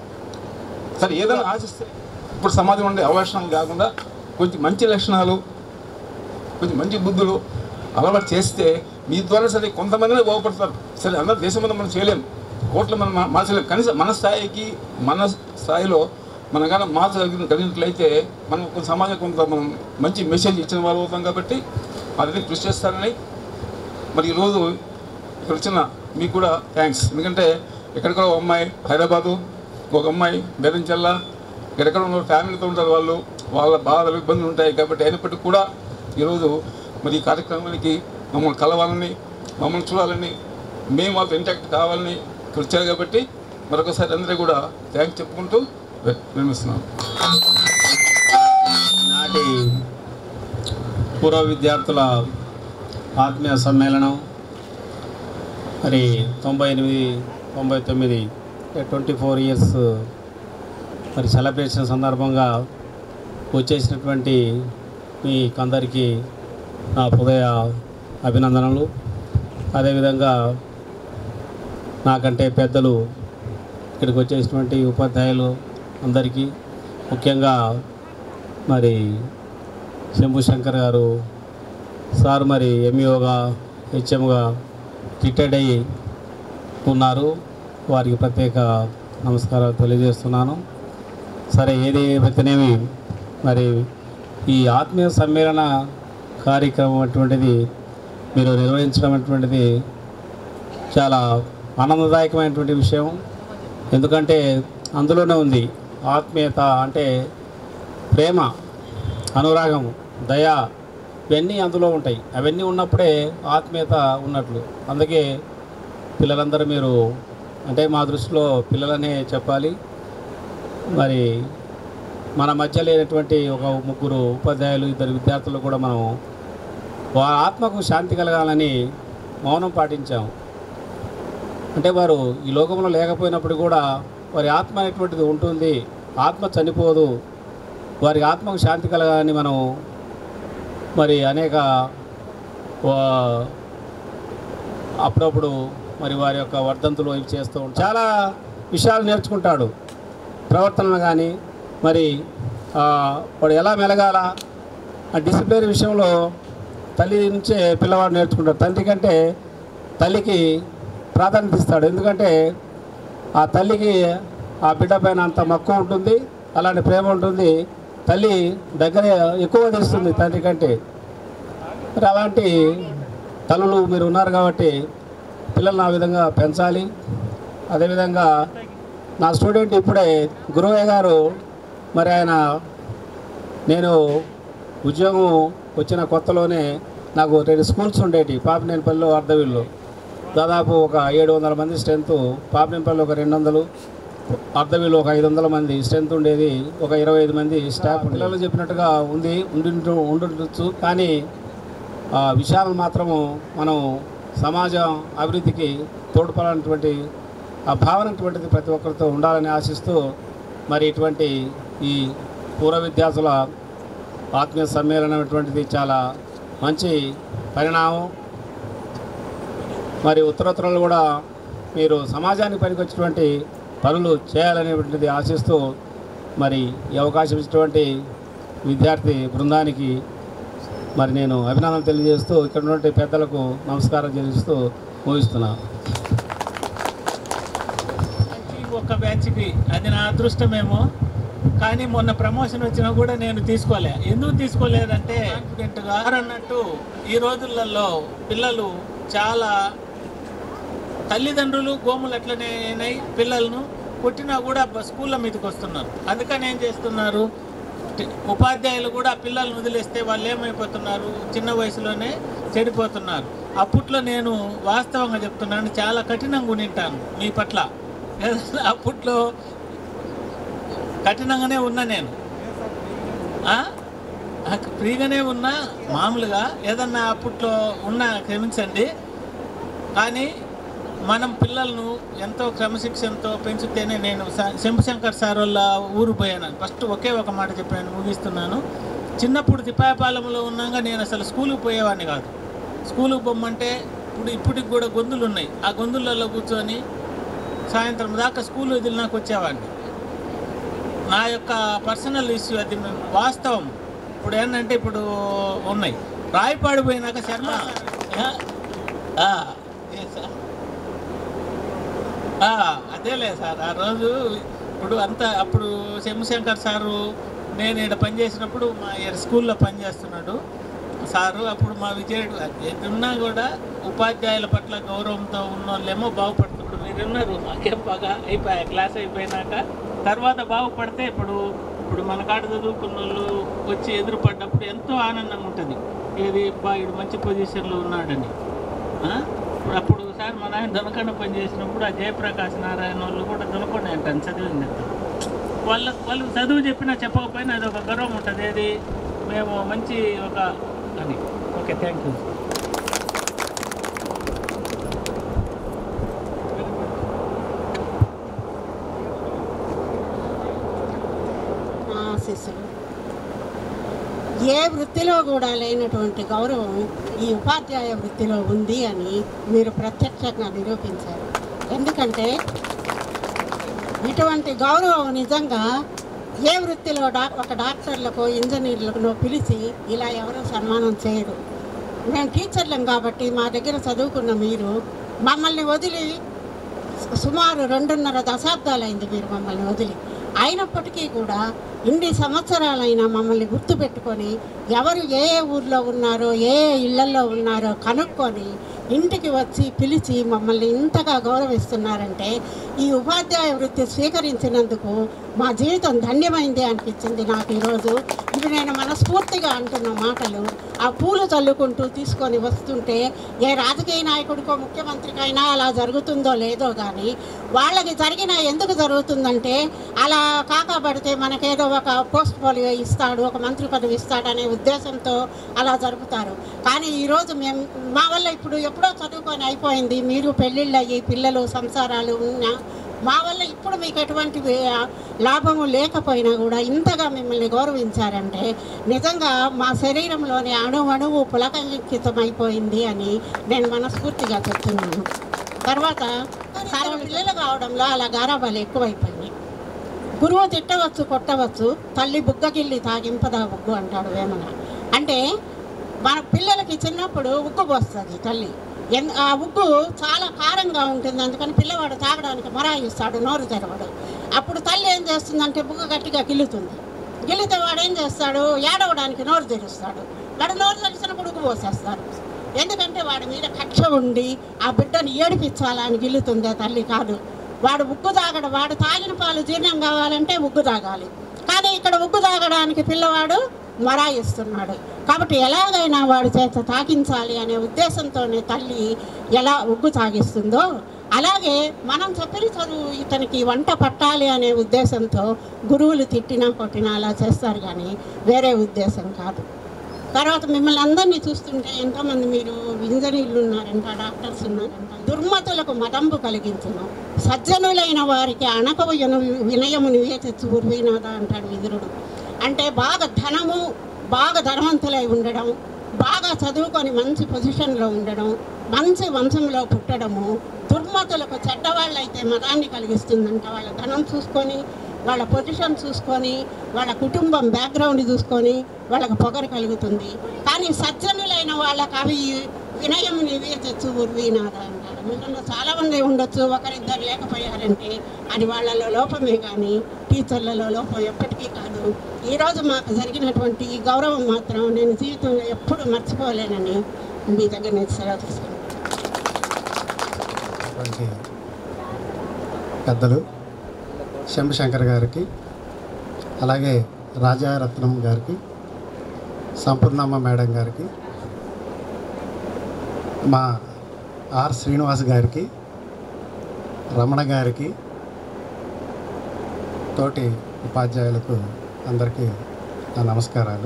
సరే ఏదైనా ఆశిస్తే ఇప్పుడు సమాజం ఉండే అవలక్షణాలు కాకుండా కొంచెం మంచి లక్షణాలు కొంచెం మంచి బుద్ధులు అలవాటు చేస్తే మీ ద్వారా సరే కొంతమందినే బాగుపడతారు సరే అందరూ దేశం మీద మనం చేయలేం కోట్లు మనం మా- మార్చలేం కనీసం మన స్థాయికి మన స్థాయిలో మన కానీ మార్చగలిగిన కలిగినట్లయితే మనం కొంత సమాజం కొంత మనం మంచి మెసేజ్ ఇచ్చిన వాళ్ళు అవుతాం కాబట్టి అది కృషి చేస్తారని మరి ఈరోజు ఇక్కడ వచ్చిన మీకు కూడా థ్యాంక్స్ ఎందుకంటే ఎక్కడికో ఒక అమ్మాయి హైదరాబాదు ఒక అమ్మాయి బెదంచెల్ల ఎక్కడెక్కడ ఉన్న ఫ్యామిలీతో ఉంటారు వాళ్ళు వాళ్ళ బాధలు ఇబ్బందులు ఉంటాయి కాబట్టి అయినప్పటికీ కూడా ఈరోజు మరి ఈ కార్యక్రమానికి మమ్మల్ని కలవాలని మమ్మల్ని చూడాలని మేము వాళ్ళతో ఇంటాక్ట్ కావాలని ఇక్కడ వచ్చారు కాబట్టి మరొకసారి అందరూ కూడా థ్యాంక్స్ చెప్పుకుంటూ వె- విరమిస్తున్నాం నాటి పూర్వ విద్యార్థుల ఆత్మీయ సమ్మేళనం మరి తొంభై ఎనిమిది తొంభై తొమ్మిది ట్వంటీ ఫోర్ ఇయర్స్ మరి సెలబ్రేషన్ సందర్భంగా వచ్చేసినటువంటి మీకందరికీ నా హృదయ అభినందనలు అదేవిధంగా నాకంటే పెద్దలు ఇక్కడికి వచ్చేసినటువంటి ఉపాధ్యాయులు అందరికీ ముఖ్యంగా మరి శంభు శంకర్ గారు సార్ మరి ఎంఈఓగా హెచ్ఎంగా రిటైర్డ్ అయ్యి ఉన్నారు వారికి ప్రత్యేక నమస్కారాలు తెలియజేస్తున్నాను సరే ఏది ఏమైతేనేమి మరి ఈ ఆత్మీయ సమ్మేళన కార్యక్రమం అటువంటిది మీరు నిర్వహించడం అటువంటిది చాలా ఆనందదాయకమైనటువంటి విషయం ఎందుకంటే అందులోనే ఉంది ఆత్మీయత అంటే ప్రేమ అనురాగం దయ ఇవన్నీ అందులో ఉంటాయి అవన్నీ ఉన్నప్పుడే ఆత్మీయత ఉన్నట్లు అందుకే పిల్లలందరూ మీరు అంటే మా దృష్టిలో పిల్లలనే చెప్పాలి మరి మన మధ్య లేనటువంటి ఒక ముగ్గురు ఉపాధ్యాయులు ఇద్దరు విద్యార్థులు కూడా మనం వారి ఆత్మకు శాంతి కలగాలని మౌనం పాటించాం అంటే వారు ఈ లోకంలో లేకపోయినప్పుడు కూడా వారి ఆత్మ అనేటువంటిది ఉంటుంది ఆత్మ చనిపోదు వారి ఆత్మకు శాంతి కలగాలని మనం మరి అనేక వా- అప్పుడప్పుడు మరి వారి యొక్క వర్ధంతులు ఇవి చేస్తూ ఉంటాం చాలా విషయాలు నేర్చుకుంటాడు ప్రవర్తనలు కానీ మరి ఆ, వాడు ఎలా మెలగాల ఆ డిసిప్లిన్ విషయంలో తల్లి నుంచే పిల్లవాడు నేర్చుకుంటాడు తండ్రి కంటే తల్లికి ప్రాధాన్యత ఇస్తాడు ఎందుకంటే ఆ తల్లికి ఆ బిడ్డ పైన అంత మక్కువ ఉంటుంది అలాంటి ప్రేమ ఉంటుంది తల్లి దగ్గర ఎక్కువ తెస్తుంది తండ్రి కంటే మరి అలాంటి తల్లులు మీరు ఉన్నారు కాబట్టి పిల్లల్ని ఆ విధంగా పెంచాలి అదేవిధంగా నా స్టూడెంట్ ఇప్పుడే గురువయ్య గారు మరి ఆయన నేను ఉద్యోగం వచ్చిన కొత్తలోనే నాకు రెండు స్కూల్స్ ఉండేవి పాపినేనిపల్లిలో అర్ధవీళ్ళు దాదాపు ఒక ఏడు వందల మంది స్ట్రెంత్ పాపినేనిపల్లి ఒక రెండు వందలు అర్ధవీళ్ళు ఒక ఐదు వందల మంది స్ట్రెంత్ ఉండేది ఒక ఇరవై ఐదు మంది స్టాఫ్ పిల్లలు చెప్పినట్టుగా ఉంది ఉండి ఉండుండొచ్చు కానీ ఆ విషయాలు మాత్రము మనం సమాజం అభివృద్ధికి తోడ్పడాలన్నటువంటి ఆ భావన అటువంటిది ప్రతి ఒక్కరితో ఉండాలని ఆశిస్తూ మరి ఇటువంటి ఈ పూర్వ విద్యార్థుల ఆత్మీయ సమ్మేళనం అటువంటిది చాలా మంచి పరిణామం మరి ఉత్తరోత్తరాలు కూడా మీరు సమాజానికి పనికొచ్చినటువంటి పనులు చేయాలనేటువంటిది ఆశిస్తూ మరి ఈ అవకాశం ఇచ్చినటువంటి విద్యార్థి బృందానికి మరి నేను అభినందనలు తెలియజేస్తూ ఇక్కడ ఉన్నటువంటి పెద్దలకు నమస్కారం చెల్లిస్తూ ముగిస్తున్నాను ఒక్క బ్యాచ్కి అది నా అదృష్టమేమో కానీ మొన్న ప్రమోషన్ వచ్చినా కూడా నేను తీసుకోలే ఎందుకు తీసుకోలేదంటే కాన్ఫిడెంట్గా అన్నట్టు ఈ రోజులలో పిల్లలు చాలా తల్లిదండ్రులు గోములు అట్లనే అయినాయి పిల్లలను కొట్టినా కూడా బ- స్కూళ్ళ మీదకి వస్తున్నారు అందుకని ఏం చేస్తున్నారు టి- ఉపాధ్యాయులు కూడా పిల్లల్ని వదిలేస్తే వాళ్ళు ఏమైపోతున్నారు చిన్న వయసులోనే చెడిపోతున్నారు అప్పట్లో నేను వాస్తవంగా చెప్తున్నాను చాలా కఠినంగా ఉండింటాను మీ పట్ల అప్పట్లో కఠినంగానే ఉన్నా నేను ఆ? ఆ, ఫ్రీగానే ఉన్నా మామూలుగా ఏదన్నా అప్పట్లో ఉన్నా క్షమించండి కానీ మనం పిల్లలను ఎంతో క్రమశిక్షణతో పెంచితేనే నేను స- శంభుశంకర్ సార్ వాళ్ళ ఊరు పోయాను ఫస్ట్ ఒకే ఒక మాట చెప్పాను ముగిస్తున్నాను చిన్నప్పుడు తిప్పాయపాలెంలో ఉన్నాగా నేను అసలు స్కూల్కి పోయేవాడిని కాదు స్కూల్కి పొమ్మంటే ఇప్పుడు ఇప్పటికి కూడా గొంతులు ఉన్నాయి ఆ గొంతులలో కూర్చొని సాయంత్రం దాకా స్కూల్ వదిలినాక వచ్చేవాడిని నా యొక్క పర్సనల్ ఇష్యూ అది వాస్తవం ఇప్పుడు ఏంటంటే ఇప్పుడు ఉన్నాయి రాయపాడు పోయినాక శర్మ ఆ, ఆ, ఏ సార్? ఆ, అదేలే సార్ ఆ రోజు ఇప్పుడు అంతా అప్పుడు శంభుశంకర్ సారు నేను ఇక్కడ పనిచేసినప్పుడు మా ఈడ స్కూల్లో పనిచేస్తున్నాడు సారు అప్పుడు మా విజయుడు ఏది ఉన్నా కూడా ఉపాధ్యాయుల పట్ల గౌరవంతో ఉన్న వాళ్ళేమో బాగుపడుతున్నారు మీరు ఉన్నారు మాకేం బాగా అయిపోయా క్లాస్ అయిపోయినాక తర్వాత బాగుపడితే ఇప్పుడు ఇప్పుడు మన కాడ చదువుకున్న వాళ్ళు వచ్చి ఎదురుపడ్డప్పుడు ఎంతో ఆనందంగా ఉంటుంది ఏది బాగా మంచి పొజిషన్లో ఉన్నాడని ఆ? ఇప్పుడు అప్పుడు సార్ మా నాయన దొనకొండ పని చేసినప్పుడు ఆ జయప్రకాష్ నారాయణ వాళ్ళు కూడా దొనకొండ అంటాను చదివింది అంతా. వాళ్ళ వాళ్ళు చదువు చెప్పినా చెప్పకపోయినా అది ఒక గర్వం ఉంటుంది ఏది మేము మంచి ఒక అని ఓకే థ్యాంక్ యూ ఆశీస్సులు ఏ వృత్తిలో కూడా లేనటువంటి గౌరవం ఈ ఉపాధ్యాయ వృత్తిలో ఉంది అని మీరు ప్రత్యక్షంగా నిరూపించారు ఎందుకంటే ఇటువంటి గౌరవం నిజంగా ఏ వృత్తిలో డా ఒక డాక్టర్లకో ఇంజనీర్లకో పిలిచి ఇలా ఎవరు సన్మానం చేయరు మేము టీచర్లం కాబట్టి మా దగ్గర చదువుకున్న మీరు మమ్మల్ని వదిలి సుమారు రెండున్నర దశాబ్దాలైంది మీరు మమ్మల్ని వదిలి అయినప్పటికీ కూడా ఇన్ని సంవత్సరాలైనా మమ్మల్ని గుర్తుపెట్టుకొని ఎవరు ఏ ఏ ఊర్లో ఉన్నారో ఏ ఏ ఇళ్లలో ఉన్నారో కనుక్కొని ఇంటికి వచ్చి పిలిచి మమ్మల్ని ఇంతగా గౌరవిస్తున్నారంటే ఈ ఉపాధ్యాయ వృత్తి స్వీకరించినందుకు మా జీవితం ధన్యమైంది అనిపించింది నాకు ఈరోజు ఇవి నేను మనస్ఫూర్తిగా అంటున్న మాటలు ఆ పూలు చల్లుకుంటూ తీసుకొని వస్తుంటే ఏ రాజకీయ నాయకుడికో ముఖ్యమంత్రికైనా అలా జరుగుతుందో లేదో కానీ వాళ్ళకి జరిగిన ఎందుకు జరుగుతుందంటే అలా కాకపడితే మనకేదో ఒక పోస్ట్ పోలియో ఇస్తాడు ఒక మంత్రి పదవి ఇస్తాడు అనే ఉద్దేశంతో అలా జరుపుతారు కానీ ఈరోజు మేము మా వల్ల ఇప్పుడు ఎప్పుడో చదువుకొని అయిపోయింది మీరు పెళ్ళిళ్ళు అయ్యి పిల్లలు సంసారాలు ఉన్నా మా వల్ల ఇప్పుడు మీకు ఎటువంటి వే- లాభము లేకపోయినా కూడా ఇంతగా మిమ్మల్ని గౌరవించారంటే నిజంగా మా శరీరంలోని అణు అణువు పులకంకితమైపోయింది అని నేను మనస్ఫూర్తిగా చెప్తున్నాను తర్వాత చాలా పిల్లలు కావడంలో అలా గారాబాలు ఎక్కువైపోయినాయి గురువు తిట్టవచ్చు కొట్టవచ్చు తల్లి బుగ్గగిల్లి తాగింపదా బుగ్గు అంటాడు వేమన అంటే మన పిల్లలకి చిన్నప్పుడు ఉగ్గు పోస్తుంది తల్లి ఎన్ ఆ ఉగ్గు చాలా కారంగా ఉంటుంది అందుకని పిల్లవాడు తాగడానికి మొరాయిస్తాడు నోరు తెరవడు అప్పుడు తల్లి ఏం చేస్తుందంటే బుగ్గ గట్టిగా గిల్లుతుంది గిల్లితే వాడు ఏం చేస్తాడు ఏడవడానికి నోరు తెరుస్తాడు వాడు నోరు తెరిచినప్పుడు ఉగ్గు పోసేస్తారు ఎందుకంటే వాడి మీద కక్ష ఉండి ఆ బిడ్డను ఏడిపించాలని గిల్లుతుంది ఆ తల్లి కాదు వాడు ఉగ్గు తాగడు వాడు తాగిన పాలు జీర్ణం కావాలంటే ఉగ్గు తాగాలి కానీ ఇక్కడ ఉగ్గు తాగడానికి పిల్లవాడు మొరాయిస్తున్నాడు కాబట్టి ఎలాగైనా వాడి చేత తాకించాలి అనే ఉద్దేశంతోనే తల్లి ఎలా ఉగ్గు తాగిస్తుందో అలాగే మనం చెప్పిన చదువు ఇతనికి వంట పట్టాలి అనే ఉద్దేశంతో గురువులు తిట్టినా కొట్టినా అలా చేస్తారు కానీ వేరే ఉద్దేశం కాదు తర్వాత మిమ్మల్ని అందరినీ చూస్తుంటే ఎంతోమంది మీరు ఇంజనీర్లు ఉన్నారంట డాక్టర్స్ ఉన్నారంట దుర్మతులకు మదంబు కలిగించును సజ్జనులైన వారికి అణకవయను వినయము నివే తెచ్చు ఉర్వీనాథ అంటాడు విదురుడు అంటే బాగా ధనము బాగా ధనవంతులై ఉండడం బాగా చదువుకొని మంచి పొజిషన్లో ఉండడం మంచి వంశంలో పుట్టడము దుర్మతులకు చెడ్డవాళ్ళైతే మతాన్ని కలిగిస్తుందంట వాళ్ళ ధనం చూసుకొని వాళ్ళ పొజిషన్ చూసుకొని వాళ్ళ కుటుంబం బ్యాక్గ్రౌండ్ చూసుకొని వాళ్ళకి పొగరు కలుగుతుంది కానీ సజ్జనులైన వాళ్ళకి అవి వినయం నివే తెచ్చు ఉర్వీనాథ అంటారు మీలో చాలా మంది ఉండొచ్చు ఒకరిద్దరు లేకపోయారంటే అది వాళ్ళలో లోపమే కానీ టీచర్లలో లోపం ఎప్పటికీ కాదు ఈరోజు మాకు జరిగినటువంటి ఈ గౌరవం మాత్రం నేను జీవితంలో ఎప్పుడు మర్చిపోలేనని మీ దగ్గర నేను సెలవు తీసుకున్నాను వంటి పెద్దలు శంభశంకర్ గారికి అలాగే రాజారత్నం గారికి సంపూర్ణమ్మ మేడం గారికి మా ఆర్ శ్రీనివాస్ గారికి రమణ గారికి తోటి ఉపాధ్యాయులకు అందరికీ నా నమస్కారాలు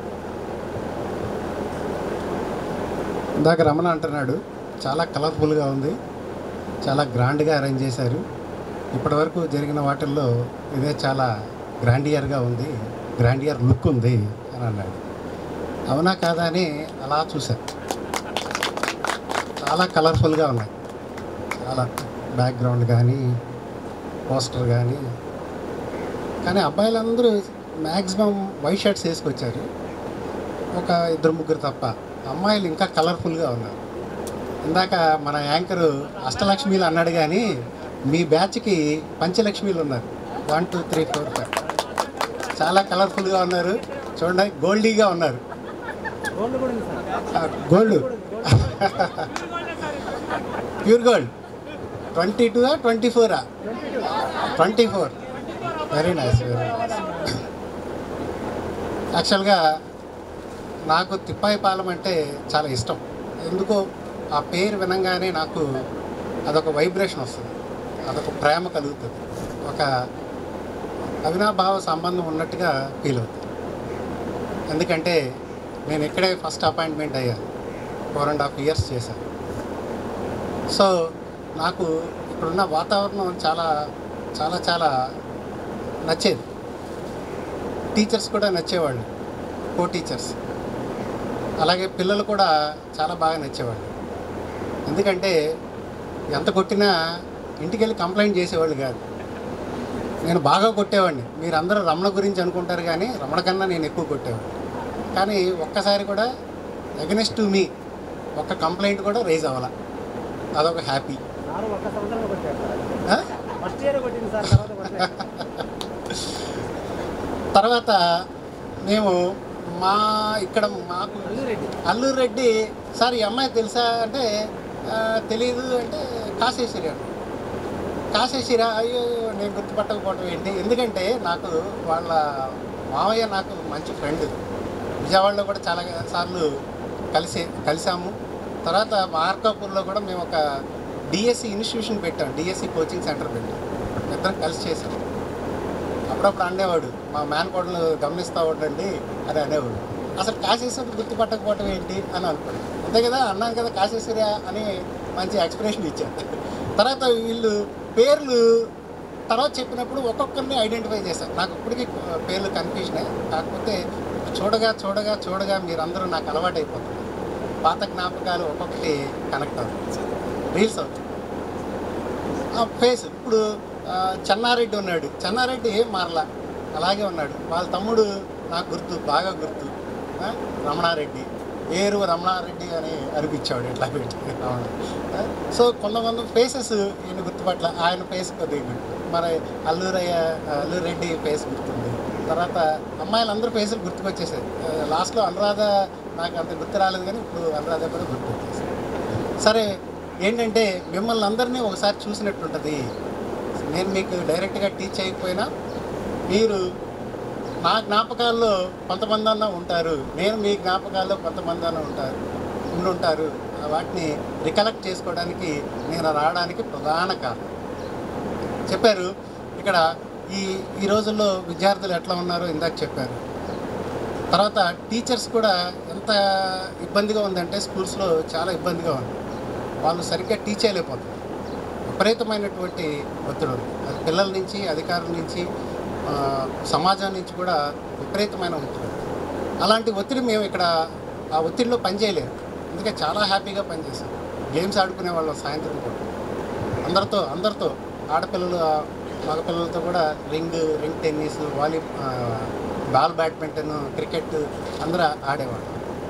ఇందాక రమణ అంటున్నాడు చాలా కలర్ఫుల్గా ఉంది చాలా గ్రాండ్గా అరేంజ్ చేశారు ఇప్పటివరకు జరిగిన వాటిల్లో ఇదే చాలా గ్రాండియర్గా ఉంది గ్రాండియర్ లుక్ ఉంది అని అన్నాడు అవునా కాదా అని అలా చూశాను చాలా కలర్ఫుల్గా ఉన్నాయి చాలా బ్యాక్గ్రౌండ్ కానీ పోస్టర్ కానీ కానీ అబ్బాయిలందరూ మ్యాక్సిమం వైట్ షర్ట్స్ వేసుకొచ్చారు ఒక ఇద్దరు ముగ్గురు తప్ప అమ్మాయిలు ఇంకా కలర్ఫుల్గా ఉన్నారు ఇందాక మన యాంకరు అష్టలక్ష్మిలు అన్నాడు కానీ మీ బ్యాచ్కి పంచలక్ష్మిలు ఉన్నారు one two three four five చాలా కలర్ఫుల్గా ఉన్నారు చూడండి గోల్డీగా ఉన్నారు gold pure gold twenty two twenty ఫోరా twenty four very nice very nice యాక్చువల్గా నాకు తిప్పాయి పాలెం అంటే చాలా ఇష్టం ఎందుకో ఆ పేరు వినంగానే నాకు అదొక వైబ్రేషన్ వస్తుంది అదొక ప్రేమ కలుగుతుంది ఒక అవినాభావ సంబంధం ఉన్నట్టుగా ఫీల్ అవుతుంది ఎందుకంటే నేను ఇక్కడే ఫస్ట్ అపాయింట్మెంట్ అయ్యాను ఫోర్ అండ్ హాఫ్ ఇయర్స్ చేశాను సో నాకు ఇక్కడున్న వాతావరణం చాలా చాలా చాలా నచ్చేది టీచర్స్ కూడా నచ్చేవాళ్ళు కో టీచర్స్ అలాగే పిల్లలు కూడా చాలా బాగా నచ్చేవాళ్ళు ఎందుకంటే ఎంత కొట్టినా ఇంటికి వెళ్ళి కంప్లైంట్ చేసేవాళ్ళు కాదు నేను బాగా కొట్టేవాడిని మీరు అందరూ రమణ గురించి అనుకుంటారు కానీ రమణ కన్నా నేను ఎక్కువ కొట్టేవాడిని కానీ ఒక్కసారి కూడా అగెనెస్ట్ టు మీ ఒక్క కంప్లైంట్ కూడా రేజ్ అవ్వాల అదొక హ్యాపీ ఫస్ట్ ఇయర్ కొట్టింది సార్ తర్వాత కొట్టలేదు. తర్వాత మేము మా ఇక్కడ మాకు అల్లూరు రెడ్డి సార్ ఈ అమ్మాయి తెలుసా అంటే "ఆ, తెలియదు అంటే కాశేశ్వరి అంట కాశేశ్వరి అయ్యో నేను గుర్తుపట్టకపోవటం ఏంటి ఎందుకంటే నాకు వాళ్ళ మావయ్య నాకు మంచి ఫ్రెండ్ విజయవాడలో కూడా చాలా సార్లు కలిసి కలిసాము తర్వాత మార్కాపూర్లో కూడా మేము ఒక డిఎస్సి ఇన్స్టిట్యూషన్ పెట్టాం డిఎస్సి కోచింగ్ సెంటర్ పెట్టాం ఇద్దరం కలిసి చేసాం అప్పుడప్పుడు అనేవాడు మా మేనకోడలు గమనిస్తూ ఉండండి అని అనేవాడు అసలు కాశేశ్వరి గుర్తుపట్టకపోవటం ఏంటి అని అనుకున్నాను అంతే కదా అన్నాను కదా కాశేశ్వరి అని మంచి ఎక్స్ప్రెషన్ ఇచ్చాను తర్వాత వీళ్ళు పేర్లు తర్వాత చెప్పినప్పుడు ఒక్కొక్కరిని ఐడెంటిఫై చేశాను నాకు ఇప్పటికీ పేర్లు కన్ఫ్యూజనే కాకపోతే చూడగా చూడగా చూడగా మీరందరూ నాకు అలవాటైపోతుంది పాత జ్ఞాపకాలు ఒక్కొక్కటి కనెక్ట్ అవుతుంది రీల్స్ అవుతుంది ఆ ఫేస్ ఇప్పుడు ఆ, చెన్నారెడ్డి ఉన్నాడు చెన్నారెడ్డి ఏం మారలా అలాగే ఉన్నాడు వాళ్ళ తమ్ముడు నాకు గుర్తు బాగా గుర్తు ఆ, రమణారెడ్డి ఏరు రమణారెడ్డి అని అనిపించాడు ఇట్లా పెట్టి రమణ ఆ, సో కొంతమంది ఫేసెస్ ఈయన గుర్తుపట్ల ఆయన ఫేస్ కొద్దిగా గుర్తు మరి అల్లూరయ్య అల్లూరు రెడ్డి ఫేస్ గుర్తుంది తర్వాత అమ్మాయిలందరూ ఫేసులు గుర్తుకొచ్చేసాయి ఆ, లాస్ట్లో అనురాధ నాకు అంత గుర్తు రాలేదు కానీ ఇప్పుడు అనురాధ కూడా గుర్తుకొచ్చేసాయి సరే ఏంటంటే మిమ్మల్ని అందరినీ ఒకసారి చూసినట్టుంటుంది నేను మీకు డైరెక్ట్గా టీచ్ చేయకపోయినా మీరు నా జ్ఞాపకాల్లో కొంతమంది అన్న ఉంటారు నేను మీ జ్ఞాపకాల్లో కొంతమంది అన్న ఉంటారు ఉండుంటారు ఆ వాటిని రికలెక్ట్ చేసుకోవడానికి నేను రావడానికి ప్రధాన కారణం చెప్పారు ఇక్కడ ఈ ఈ రోజుల్లో విద్యార్థులు ఎట్లా ఉన్నారో ఇందాక చెప్పారు తర్వాత టీచర్స్ కూడా ఎంత ఇబ్బందిగా ఉందంటే స్కూల్స్లో చాలా ఇబ్బందిగా ఉంది వాళ్ళు సరిగ్గా టీచ్ చేయలేకపోతున్నారు విపరీతమైనటువంటి ఒత్తిడి ఉంది అది పిల్లల నుంచి అధికారుల నుంచి ఆ, సమాజం నుంచి కూడా విపరీతమైన ఒత్తిడి ఉంది. అలాంటి ఒత్తిడి మేము ఇక్కడ ఆ ఒత్తిడిలో పనిచేయలేము అందుకే చాలా హ్యాపీగా పనిచేసాం గేమ్స్ ఆడుకునే వాళ్ళం సాయంత్రం కూడా అందరితో అందరితో ఆడపిల్లలు ఆ, మగపిల్లలతో కూడా రింగ్ రింగ్ టెన్నిస్ వాలీ ఆ, బాల్ బ్యాడ్మింటన్ క్రికెట్ అందరూ ఆడేవాళ్ళం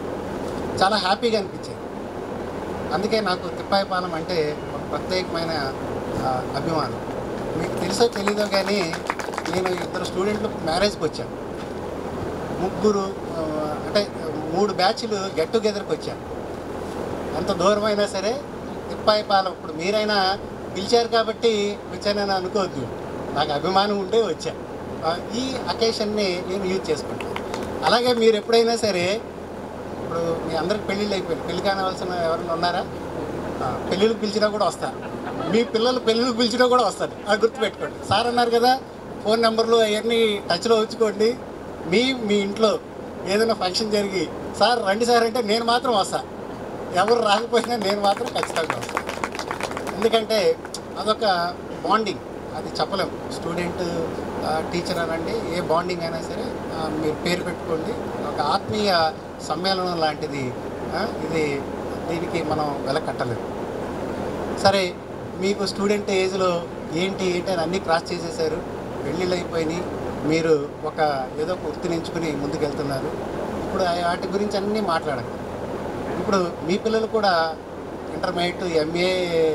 చాలా హ్యాపీగా అనిపించేది అందుకే నాకు తిప్పాయిపాలెం అంటే ఒక ప్రత్యేకమైన ఆ, అభిమానం మీకు తెలుసో తెలీదో కానీ నేను ఇద్దరు స్టూడెంట్లు మ్యారేజ్కి వచ్చాను ముగ్గురు ఆ, అంటే మూడు బ్యాచ్లు గెట్ టుగెదర్కి వచ్చాను ఎంత దూరమైనా సరే తిప్పాయిపాలెం ఇప్పుడు మీరైనా పిలిచారు కాబట్టి వచ్చానని అనుకోవద్దు నాకు అభిమానం ఉండే వచ్చా ఆ, ఈ అకేషన్ని నేను యూజ్ చేసుకుంటాను అలాగే మీరు ఎప్పుడైనా సరే ఇప్పుడు మీ అందరికి పెళ్ళిళ్ళు అయిపోయింది పెళ్లి కానవలసిన ఎవరైనా ఉన్నారా ఆ, పెళ్ళిళ్ళకి పిలిచినా కూడా వస్తారు మీ పిల్లలు పెళ్ళిళ్ళకి పిలిచినా కూడా వస్తారు అది గుర్తుపెట్టుకోండి సార్ అన్నారు కదా ఫోన్ నెంబర్లు అవన్నీ టచ్లో ఉంచుకోండి మీ మీ ఇంట్లో ఏదైనా ఫంక్షన్ జరిగి సార్ రండి సార్ అంటే నేను మాత్రం వస్తా ఎవరు రాకపోయినా నేను మాత్రం ఖచ్చితంగా వస్తాను ఎందుకంటే అదొక బాండింగ్ అది చెప్పలేము స్టూడెంట్ టీచర్ అనండి ఏ బాండింగ్ అయినా సరే ఆ, మీరు పేరు పెట్టుకోండి ఒక ఆత్మీయ సమ్మేళనం లాంటిది ఆ, ఇది దీనికి మనం వెల కట్టలేము సరే మీకు స్టూడెంట్ ఏజ్లో ఏంటి ఏంటి అని అన్నీ క్రాస్ చేసేసారు పెళ్ళిళ్ళు అయిపోయినాయి మీరు ఒక ఏదో ఒక వృత్తిని ఎంచుకుని ముందుకెళ్తున్నారు ఇప్పుడు ఆ- వాటి గురించి అన్నీ మాట్లాడక ఇప్పుడు మీ పిల్లలు కూడా ఇంటర్మీడియట్ ఎంఏ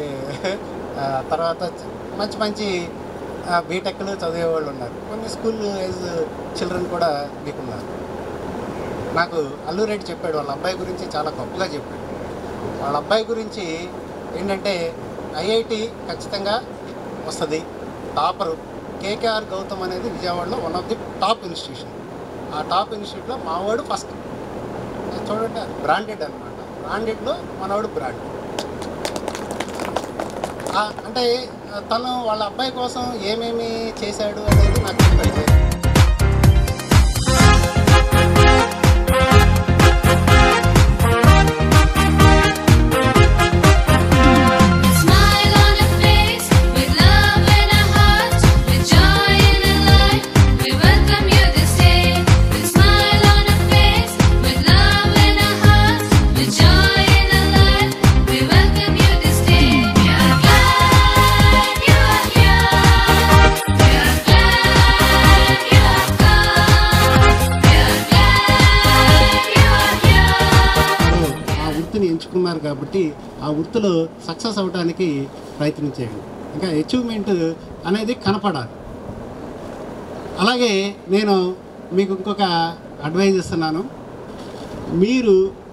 తర్వాత మంచి మంచి బీటెక్లు చదివే వాళ్ళు ఉన్నారు కొన్ని స్కూల్ ఏజ్ చిల్డ్రన్ కూడా మీకున్నారు నాకు అల్లురెడ్డి చెప్పాడు వాళ్ళ అబ్బాయి గురించి చాలా గొప్పగా చెప్పాడు వాళ్ళ అబ్బాయి గురించి ఏంటంటే ఐఐటి ఖచ్చితంగా వస్తుంది టాపరు కేకేఆర్ గౌతమ్ అనేది విజయవాడలో one of the top institution ఆ టాప్ ఇన్స్టిట్యూట్లో మావాడు ఫస్ట్ చూడండి బ్రాండెడ్ అనమాట బ్రాండెడ్లో మనవాడు బ్రాండెడ్ అంటే తను వాళ్ళ అబ్బాయి కోసం ఏమేమి చేశాడు అనేది నాకు చెప్పాడు Smile on your face, with love in our hearts, with joy in our life, we welcome you this day. With smile on our face, with love in our hearts, with joy in our life, we welcome you this day. We are glad you are here. We are glad you have come. We are glad you are here. ఆ వృత్తిని ఎంచుకున్నారు కాబట్టి ఆ వృత్తిలో success అవడానికి ప్రయత్నం చేయండి ఇంకా అచీవ్మెంట్ అనేది కనపడాలి అలాగే నేను మీకు ఇంకొక అడ్వైజ్ ఇస్తున్నాను మీరు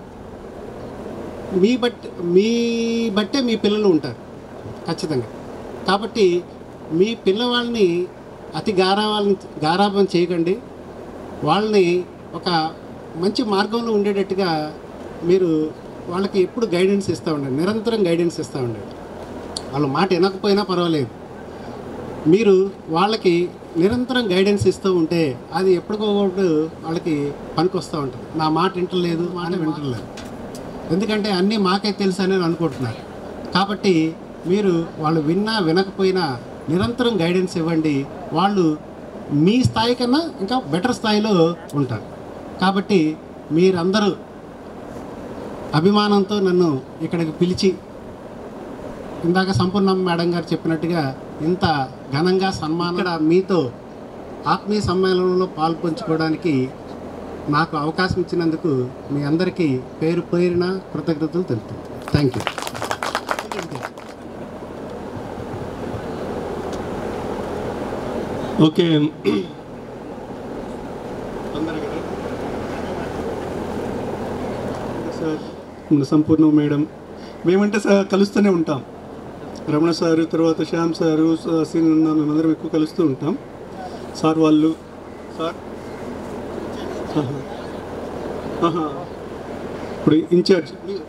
మీ బట్టి మీ బట్టే మీ పిల్లలు ఉంటారు ఖచ్చితంగా కాబట్టి మీ పిల్లవాళ్ళని అతి గారావాలని గారాబం చేయకండి వాళ్ళని ఒక మంచి మార్గంలో ఉండేటట్టుగా మీరు వాళ్ళకి ఎప్పుడు గైడెన్స్ ఇస్తూ ఉండండి నిరంతరం గైడెన్స్ ఇస్తూ ఉండండి వాళ్ళ మాట వినకపోయినా పర్వాలేదు మీరు వాళ్ళకి నిరంతరం గైడెన్స్ ఇస్తూ ఉంటే అది ఎప్పటికోప్పుడు వాళ్ళకి పనికొస్తూ ఉంటుంది నా మాట వింటలేదు మాట వింటలేదు ఎందుకంటే అన్నీ మాకే తెలుసు అని అనుకుంటున్నారు కాబట్టి మీరు వాళ్ళు విన్నా వినకపోయినా నిరంతరం గైడెన్స్ ఇవ్వండి వాళ్ళు మీ స్థాయి కన్నా ఇంకా బెటర్ స్థాయిలో ఉంటారు కాబట్టి మీరందరూ అభిమానంతో నన్ను ఇక్కడికి పిలిచి ఇందాక సంపూర్ణం మేడం గారు చెప్పినట్టుగా ఇంత ఘనంగా సన్మానం ఇక్కడ మీతో ఆత్మీయ సమ్మేళనంలో పాల్పంచుకోవడానికి నాకు అవకాశం ఇచ్చినందుకు మీ అందరికీ పేరు పేరిన కృతజ్ఞతలు తెలుపుతాను థ్యాంక్ యూ ఓకే సార్ మన సంపూర్ణ మేడం మేమంటే సార్ కలుస్తూనే ఉంటాం రమణ సారు తర్వాత శ్యామ్ సారు సీన్ మేమందరం ఎక్కువ కలుస్తూ ఉంటాం సార్ వాళ్ళు సార్ ఆహా. ఆహా. ఇప్పుడు incharge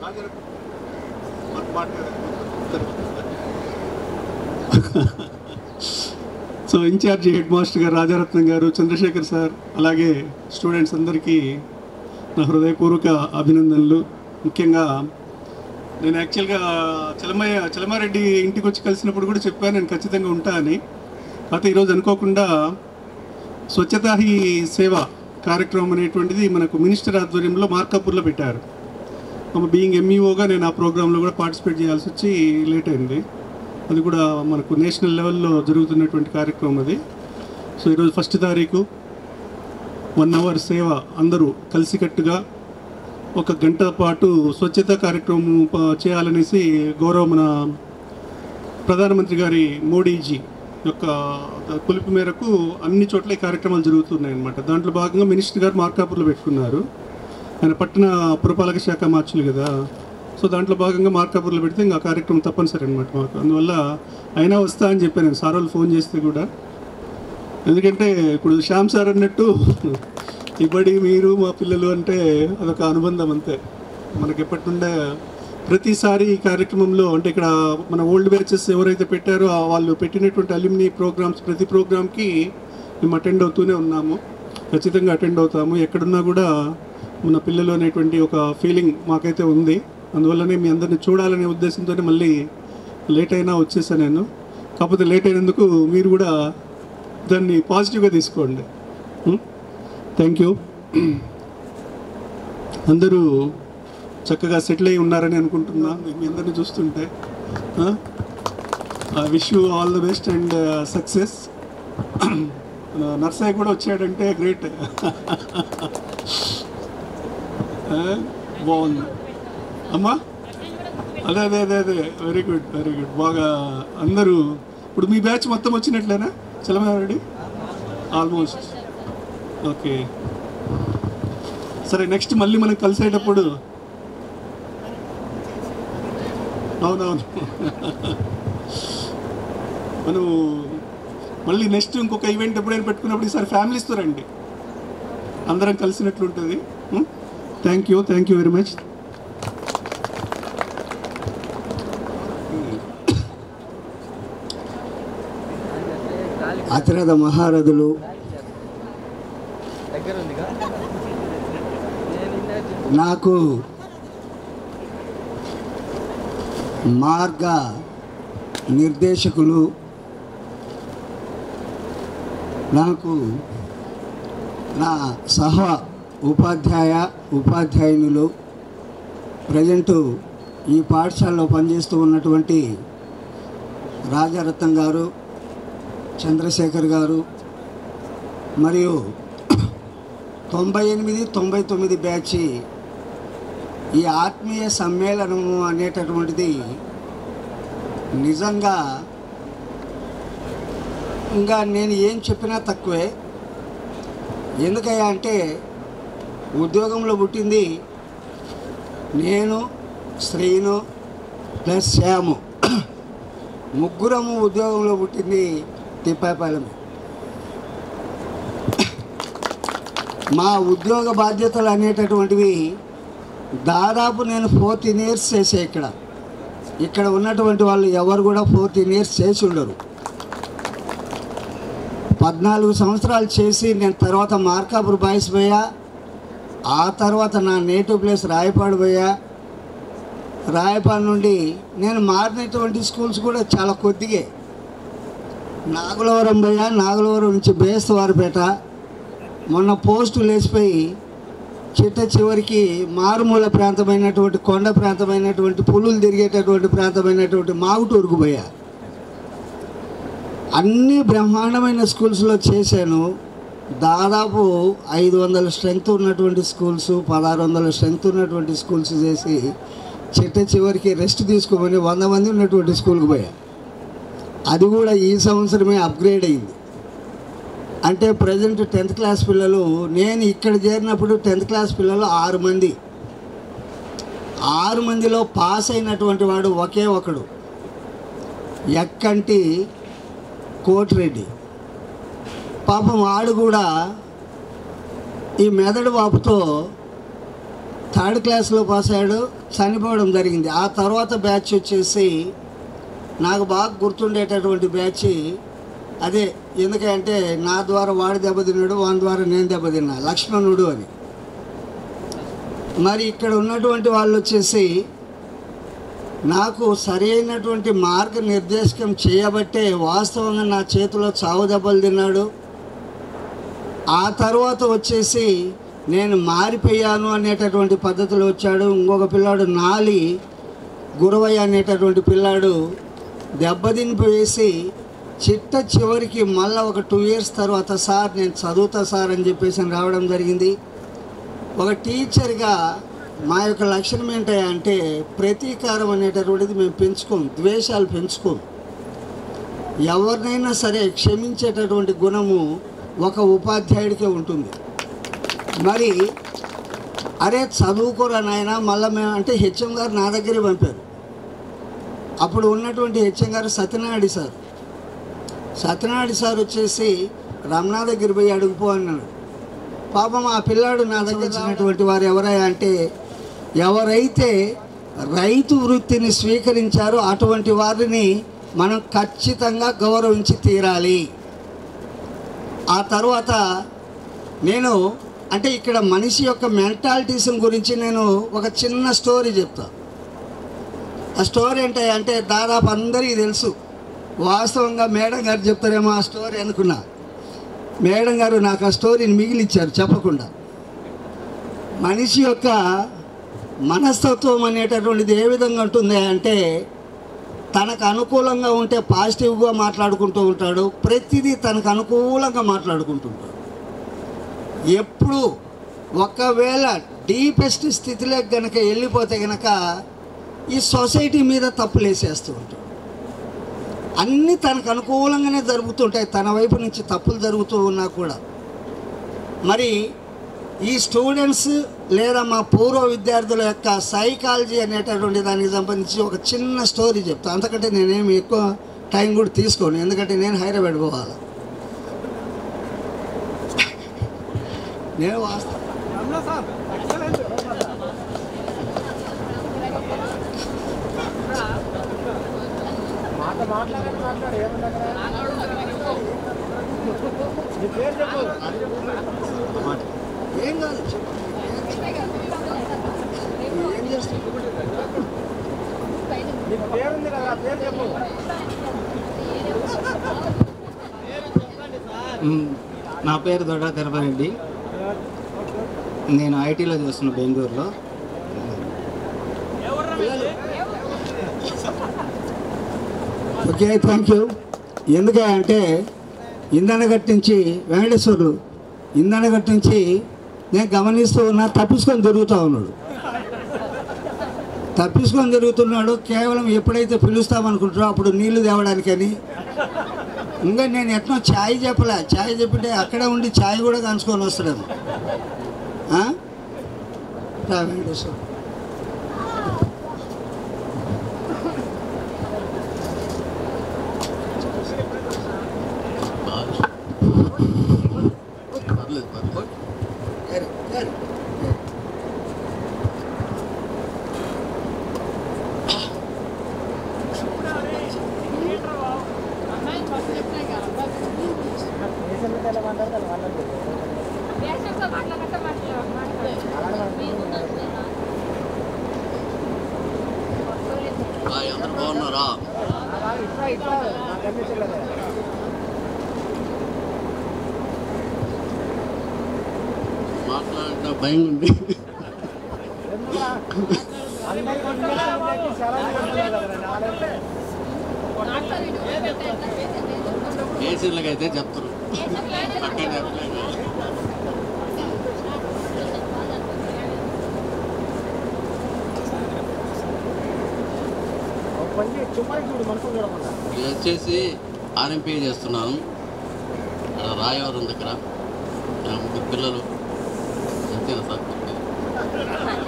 so incharge head master garu Rajaratnam గారు చంద్రశేఖర్ సార్ అలాగే స్టూడెంట్స్ అందరికీ నా హృదయపూర్వక అభినందనలు ముఖ్యంగా నేను యాక్చువల్గా చలమయ్య చలమారెడ్డి ఇంటికి వచ్చి కలిసినప్పుడు కూడా చెప్పాను నేను ఖచ్చితంగా ఉంటా అని అయితే ఈరోజు అనుకోకుండా స్వచ్ఛతా హీ సేవ కార్యక్రమం అనేటువంటిది మనకు మినిస్టర్ ఆధ్వర్యంలో మార్కాపూర్లో పెట్టారు బీయింగ్ ఎంఈఓగా నేను ఆ ప్రోగ్రాంలో కూడా పార్టిసిపేట్ చేయాల్సి వచ్చి లేట్ అయింది అది కూడా మనకు నేషనల్ లెవెల్లో జరుగుతున్నటువంటి కార్యక్రమం అది సో ఈరోజు ఫస్ట్ తారీఖు వన్ అవర్ సేవ అందరూ కలిసికట్టుగా ఒక గంట పాటు స్వచ్ఛత కార్యక్రమం ప- చేయాలనేసి గౌరవ మన ప్రధానమంత్రి గారి మోడీజీ యొక్క పిలుపు మేరకు అన్ని చోట్ల ఈ కార్యక్రమాలు జరుగుతున్నాయి అన్నమాట దాంట్లో భాగంగా మినిస్టర్ గారు మార్కాపూర్లో పెట్టుకున్నారు ఆయన పట్టణ పురపాలక శాఖ మార్చులు కదా సో దాంట్లో భాగంగా మార్కాపూర్లో పెడితే ఇంకా ఆ కార్యక్రమం తప్పనిసరి అనమాట మాకు అందువల్ల అయినా వస్తా అని చెప్పాను నేను సార్ వాళ్ళు ఫోన్ చేస్తే కూడా ఎందుకంటే ఇప్పుడు శ్యామ్ సార్ అన్నట్టు ఇబ్బడి మీరు మా పిల్లలు అంటే అదొక అనుబంధం అంతే మనకి ఎప్పటి నుండే ప్రతిసారి ఈ కార్యక్రమంలో అంటే ఇక్కడ మన ఓల్డ్ బ్యాచెస్ ఎవరైతే పెట్టారో ఆ వాళ్ళు పెట్టినటువంటి అల్యూమినీ ప్రోగ్రామ్స్ ప్రతి ప్రోగ్రామ్కి మేము అటెండ్ అవుతూనే ఉన్నాము ఖచ్చితంగా అటెండ్ అవుతాము ఎక్కడున్నా కూడా మన పిల్లలు అనేటువంటి ఒక ఫీలింగ్ మాకైతే ఉంది అందువల్లనే మీ అందరిని చూడాలనే ఉద్దేశంతో మళ్ళీ లేట్ అయినా వచ్చేసాను నేను కాకపోతే లేట్ అయినందుకు మీరు కూడా దాన్ని పాజిటివ్గా తీసుకోండి థ్యాంక్ యూ అందరూ చక్కగా సెటిల్ అయి ఉన్నారని అనుకుంటున్నా మీ అందరిని చూస్తుంటే wish you all the best and success Narsai కూడా వచ్చాడంటే గ్రేట్ బాగుంది అమ్మా అదే అదే అదే అదే వెరీ గుడ్ వెరీ గుడ్ బాగా అందరూ ఇప్పుడు మీ బ్యాచ్ మొత్తం వచ్చినట్లేనా చలమారెడ్డి ఆల్మోస్ట్ ఓకే సరే నెక్స్ట్ మళ్ళీ మనం కలిసేటప్పుడు అవునవును మనం మళ్ళీ నెక్స్ట్ ఇంకొక ఈవెంట్ ఎప్పుడైనా పెట్టుకున్నప్పుడు ఈసారి ఫ్యామిలీస్తో రండి అందరం కలిసినట్లుంటుంది thank you thank you very much అతిరథ మహారథులు నాకు మార్గ నిర్దేశకులు నాకు నా సహ ఉపాధ్యాయ ఉపాధ్యాయునులు ప్రజెంటు ఈ పాఠశాలలో పనిచేస్తూ ఉన్నటువంటి రాజారత్నం గారు చంద్రశేఖర్ గారు మరియు తొంభై ఎనిమిది తొంభై తొమ్మిది బ్యాచ్ ఈ ఆత్మీయ సమ్మేళనము అనేటటువంటిది నిజంగా ఇంకా నేను ఏం చెప్పినా తక్కువే ఎందుకయ్యా అంటే ఉద్యోగంలో పుట్టింది నేను శ్రీను ప్లస్ శ్యాము ముగ్గురము ఉద్యోగంలో పుట్టింది తిప్పాపాలెం మా ఉద్యోగ బాధ్యతలు అనేటటువంటివి దాదాపు నేను ఫోర్టీన్ ఇయర్స్ చేసే ఇక్కడ ఇక్కడ ఉన్నటువంటి వాళ్ళు ఎవరు కూడా ఫోర్టీన్ ఇయర్స్ చేసి ఉండరు పద్నాలుగు సంవత్సరాలు చేసి నేను తర్వాత మార్కాపూర్ బాయ్స్ పోయా ఆ తర్వాత నా నేటివ్ ప్లేస్ రాయపాడు పోయా రాయపాడు నుండి నేను మారినటువంటి స్కూల్స్ కూడా చాలా కొద్దిగే నాగులవరం పోయా నాగులవరం నుంచి బేస్తవారిపేట మొన్న పోస్టు లేచిపోయి చిట్ట చివరికి మారుమూల ప్రాంతమైనటువంటి కొండ ప్రాంతమైనటువంటి పులులు తిరిగేటటువంటి ప్రాంతమైనటువంటి మాగుటూరుకు పోయా అన్ని బ్రహ్మాండమైన స్కూల్స్లో చేశాను దాదాపు ఐదు వందల స్ట్రెంగ్త్ ఉన్నటువంటి స్కూల్స్ పదహారు వందల స్ట్రెంగ్త్ ఉన్నటువంటి స్కూల్స్ చేసి చిట్ట చివరికి రెస్ట్ తీసుకోమని వంద మంది ఉన్నటువంటి స్కూల్కి పోయా అది కూడా ఈ సంవత్సరమే అప్గ్రేడ్ అయింది అంటే ప్రజెంట్ టెన్త్ క్లాస్ పిల్లలు నేను ఇక్కడ చేరినప్పుడు టెన్త్ క్లాస్ పిల్లలు ఆరు మంది ఆరు మందిలో పాస్ అయినటువంటి వాడు ఒకే ఒకడు ఎక్కంటి కోటిరెడ్డి పాపం వాడు కూడా ఈ మెదడు వాపుతో థర్డ్ క్లాస్లో పాస్ అయ్యాడు చనిపోవడం జరిగింది ఆ తర్వాత బ్యాచ్ వచ్చేసి నాకు బాగా గుర్తుండేటటువంటి బ్యాచ్ అదే ఎందుకంటే నా ద్వారా వాడు దెబ్బతిన్నాడు వాని ద్వారా నేను దెబ్బతిన్నా లక్ష్మణుడు అని మరి ఇక్కడ ఉన్నటువంటి వాళ్ళు వచ్చేసి నాకు సరి అయినటువంటి మార్గ నిర్దేశకం చేయబట్టే వాస్తవంగా నా చేతిలో చావు దెబ్బలు తిన్నాడు ఆ తర్వాత వచ్చేసి నేను మారిపోయాను అనేటటువంటి పద్ధతిలో వచ్చాడు ఇంకొక పిల్లాడు నాలి గురవయ్య అనేటటువంటి పిల్లాడు దెబ్బతినిపోయేసి చిట్ట చివరికి మళ్ళీ ఒక టూ ఇయర్స్ తర్వాత సార్ నేను చదువుతా సార్ అని చెప్పేసి రావడం జరిగింది ఒక టీచర్గా మా యొక్క లక్షణం ఏంటంటే ప్రతీకారం అనేటటువంటిది మేము పెంచుకోం ద్వేషాలు పెంచుకోం ఎవరినైనా సరే క్షమించేటటువంటి గుణము ఒక ఉపాధ్యాయుడికే ఉంటుంది మరి అరే చదువుకోరా నాయన మళ్ళీ మేము అంటే హెచ్ఎం గారు నా దగ్గరే పంపారు అప్పుడు ఉన్నటువంటి హెచ్ఎం గారు సత్యనారాయణ సార్ సత్యనారాయణ సార్ వచ్చేసి రమణ దగ్గర పోయి అడుగుపో అన్నాడు పాపం ఆ పిల్లాడు నా దగ్గర వచ్చినటువంటి వారు ఎవరై అంటే ఎవరైతే రైతు వృత్తిని స్వీకరించారో అటువంటి వారిని మనం ఖచ్చితంగా గౌరవించి తీరాలి ఆ తర్వాత నేను అంటే ఇక్కడ మనిషి యొక్క మెంటాలిటీస్ గురించి నేను ఒక చిన్న స్టోరీ చెప్తా ఆ స్టోరీ ఏంటి అంటే దాదాపు అందరికీ తెలుసు వాస్తవంగా మేడం గారు చెప్తారేమో ఆ స్టోరీ అనుకున్నా మేడం గారు నాకు ఆ స్టోరీని మిగిలిచ్చారు చెప్పకుండా మనిషి యొక్క మనస్తత్వం అనేటటువంటిది ఏ విధంగా ఉంటుంది అంటే తనకు అనుకూలంగా ఉంటే పాజిటివ్గా మాట్లాడుకుంటూ ఉంటాడు ప్రతిదీ తనకు అనుకూలంగా మాట్లాడుకుంటుంటాడు ఎప్పుడు ఒకవేళ డీపెస్ట్ స్థితిలోకి గనక వెళ్ళిపోతే గనక ఈ సొసైటీ మీద తప్పులు వేసేస్తూ ఉంటాడు అన్నీ తనకు అనుకూలంగానే జరుగుతుంటాయి తన వైపు నుంచి తప్పులు జరుగుతూ ఉన్నా కూడా మరి ఈ స్టూడెంట్స్ లేదా మా పూర్వ విద్యార్థుల యొక్క సైకాలజీ అనేటటువంటి దానికి సంబంధించి ఒక చిన్న స్టోరీ చెప్తాను అంతకంటే నేనేమి ఎక్కువ టైం కూడా తీసుకోను ఎందుకంటే నేను హైదరాబాద్ పోవాలి నేను వాస్తవం మాట మాట్లాడే మాట్లాడు ఏమన్నా నీ పేరు చెప్పు ఏం కాదు చెప్పు. ఏం చేస్తావు నీ పేరుంది కదా ఆ పేరు చెప్పు మ్, నా పేరు దొడ్డ తిరుపతి నేను ఐటీలో చేస్తున్నా బెంగళూరులో ఓకే థ్యాంక్ యూ ఎందుకంటే ఇంధనగట్ నుంచి వెంకటేశ్వర్లు ఇంధనగట్ నుంచి నేను గమనిస్తూ ఉన్నా తప్పించుకొని తిరుగుతూ ఉన్నాడు తప్పించుకొని తిరుగుతున్నాడు కేవలం ఎప్పుడైతే పిలుస్తామనుకుంటారో అప్పుడు నీళ్లు తేవడానికని ఇంకా నేను ఎట్నో ఛాయ్ చెప్పలే ఛాయ్ చెప్పింటే అక్కడే ఉండి ఛాయ్ కూడా కంచుకొని వస్తాడేమో ఆ? రా వెంకటేశ్వర అందరూ బాగున్నారా ఇట్లా ఇట్లా నా కనిపించలేదు మాట్లాడటం భయం ఉంది కేసీలకి అయితే చెప్తారు పక్కన చెప్పలేదు కొంచెం చుమ్మరికి చూడు మనసు చూడకుండా ఇది వచ్చేసి ఆర్ఎంపీ చేస్తున్నాను ఇక్కడ రాయవరం దగ్గర నా ముగ్గురు పిల్లలు అంతేనా సార్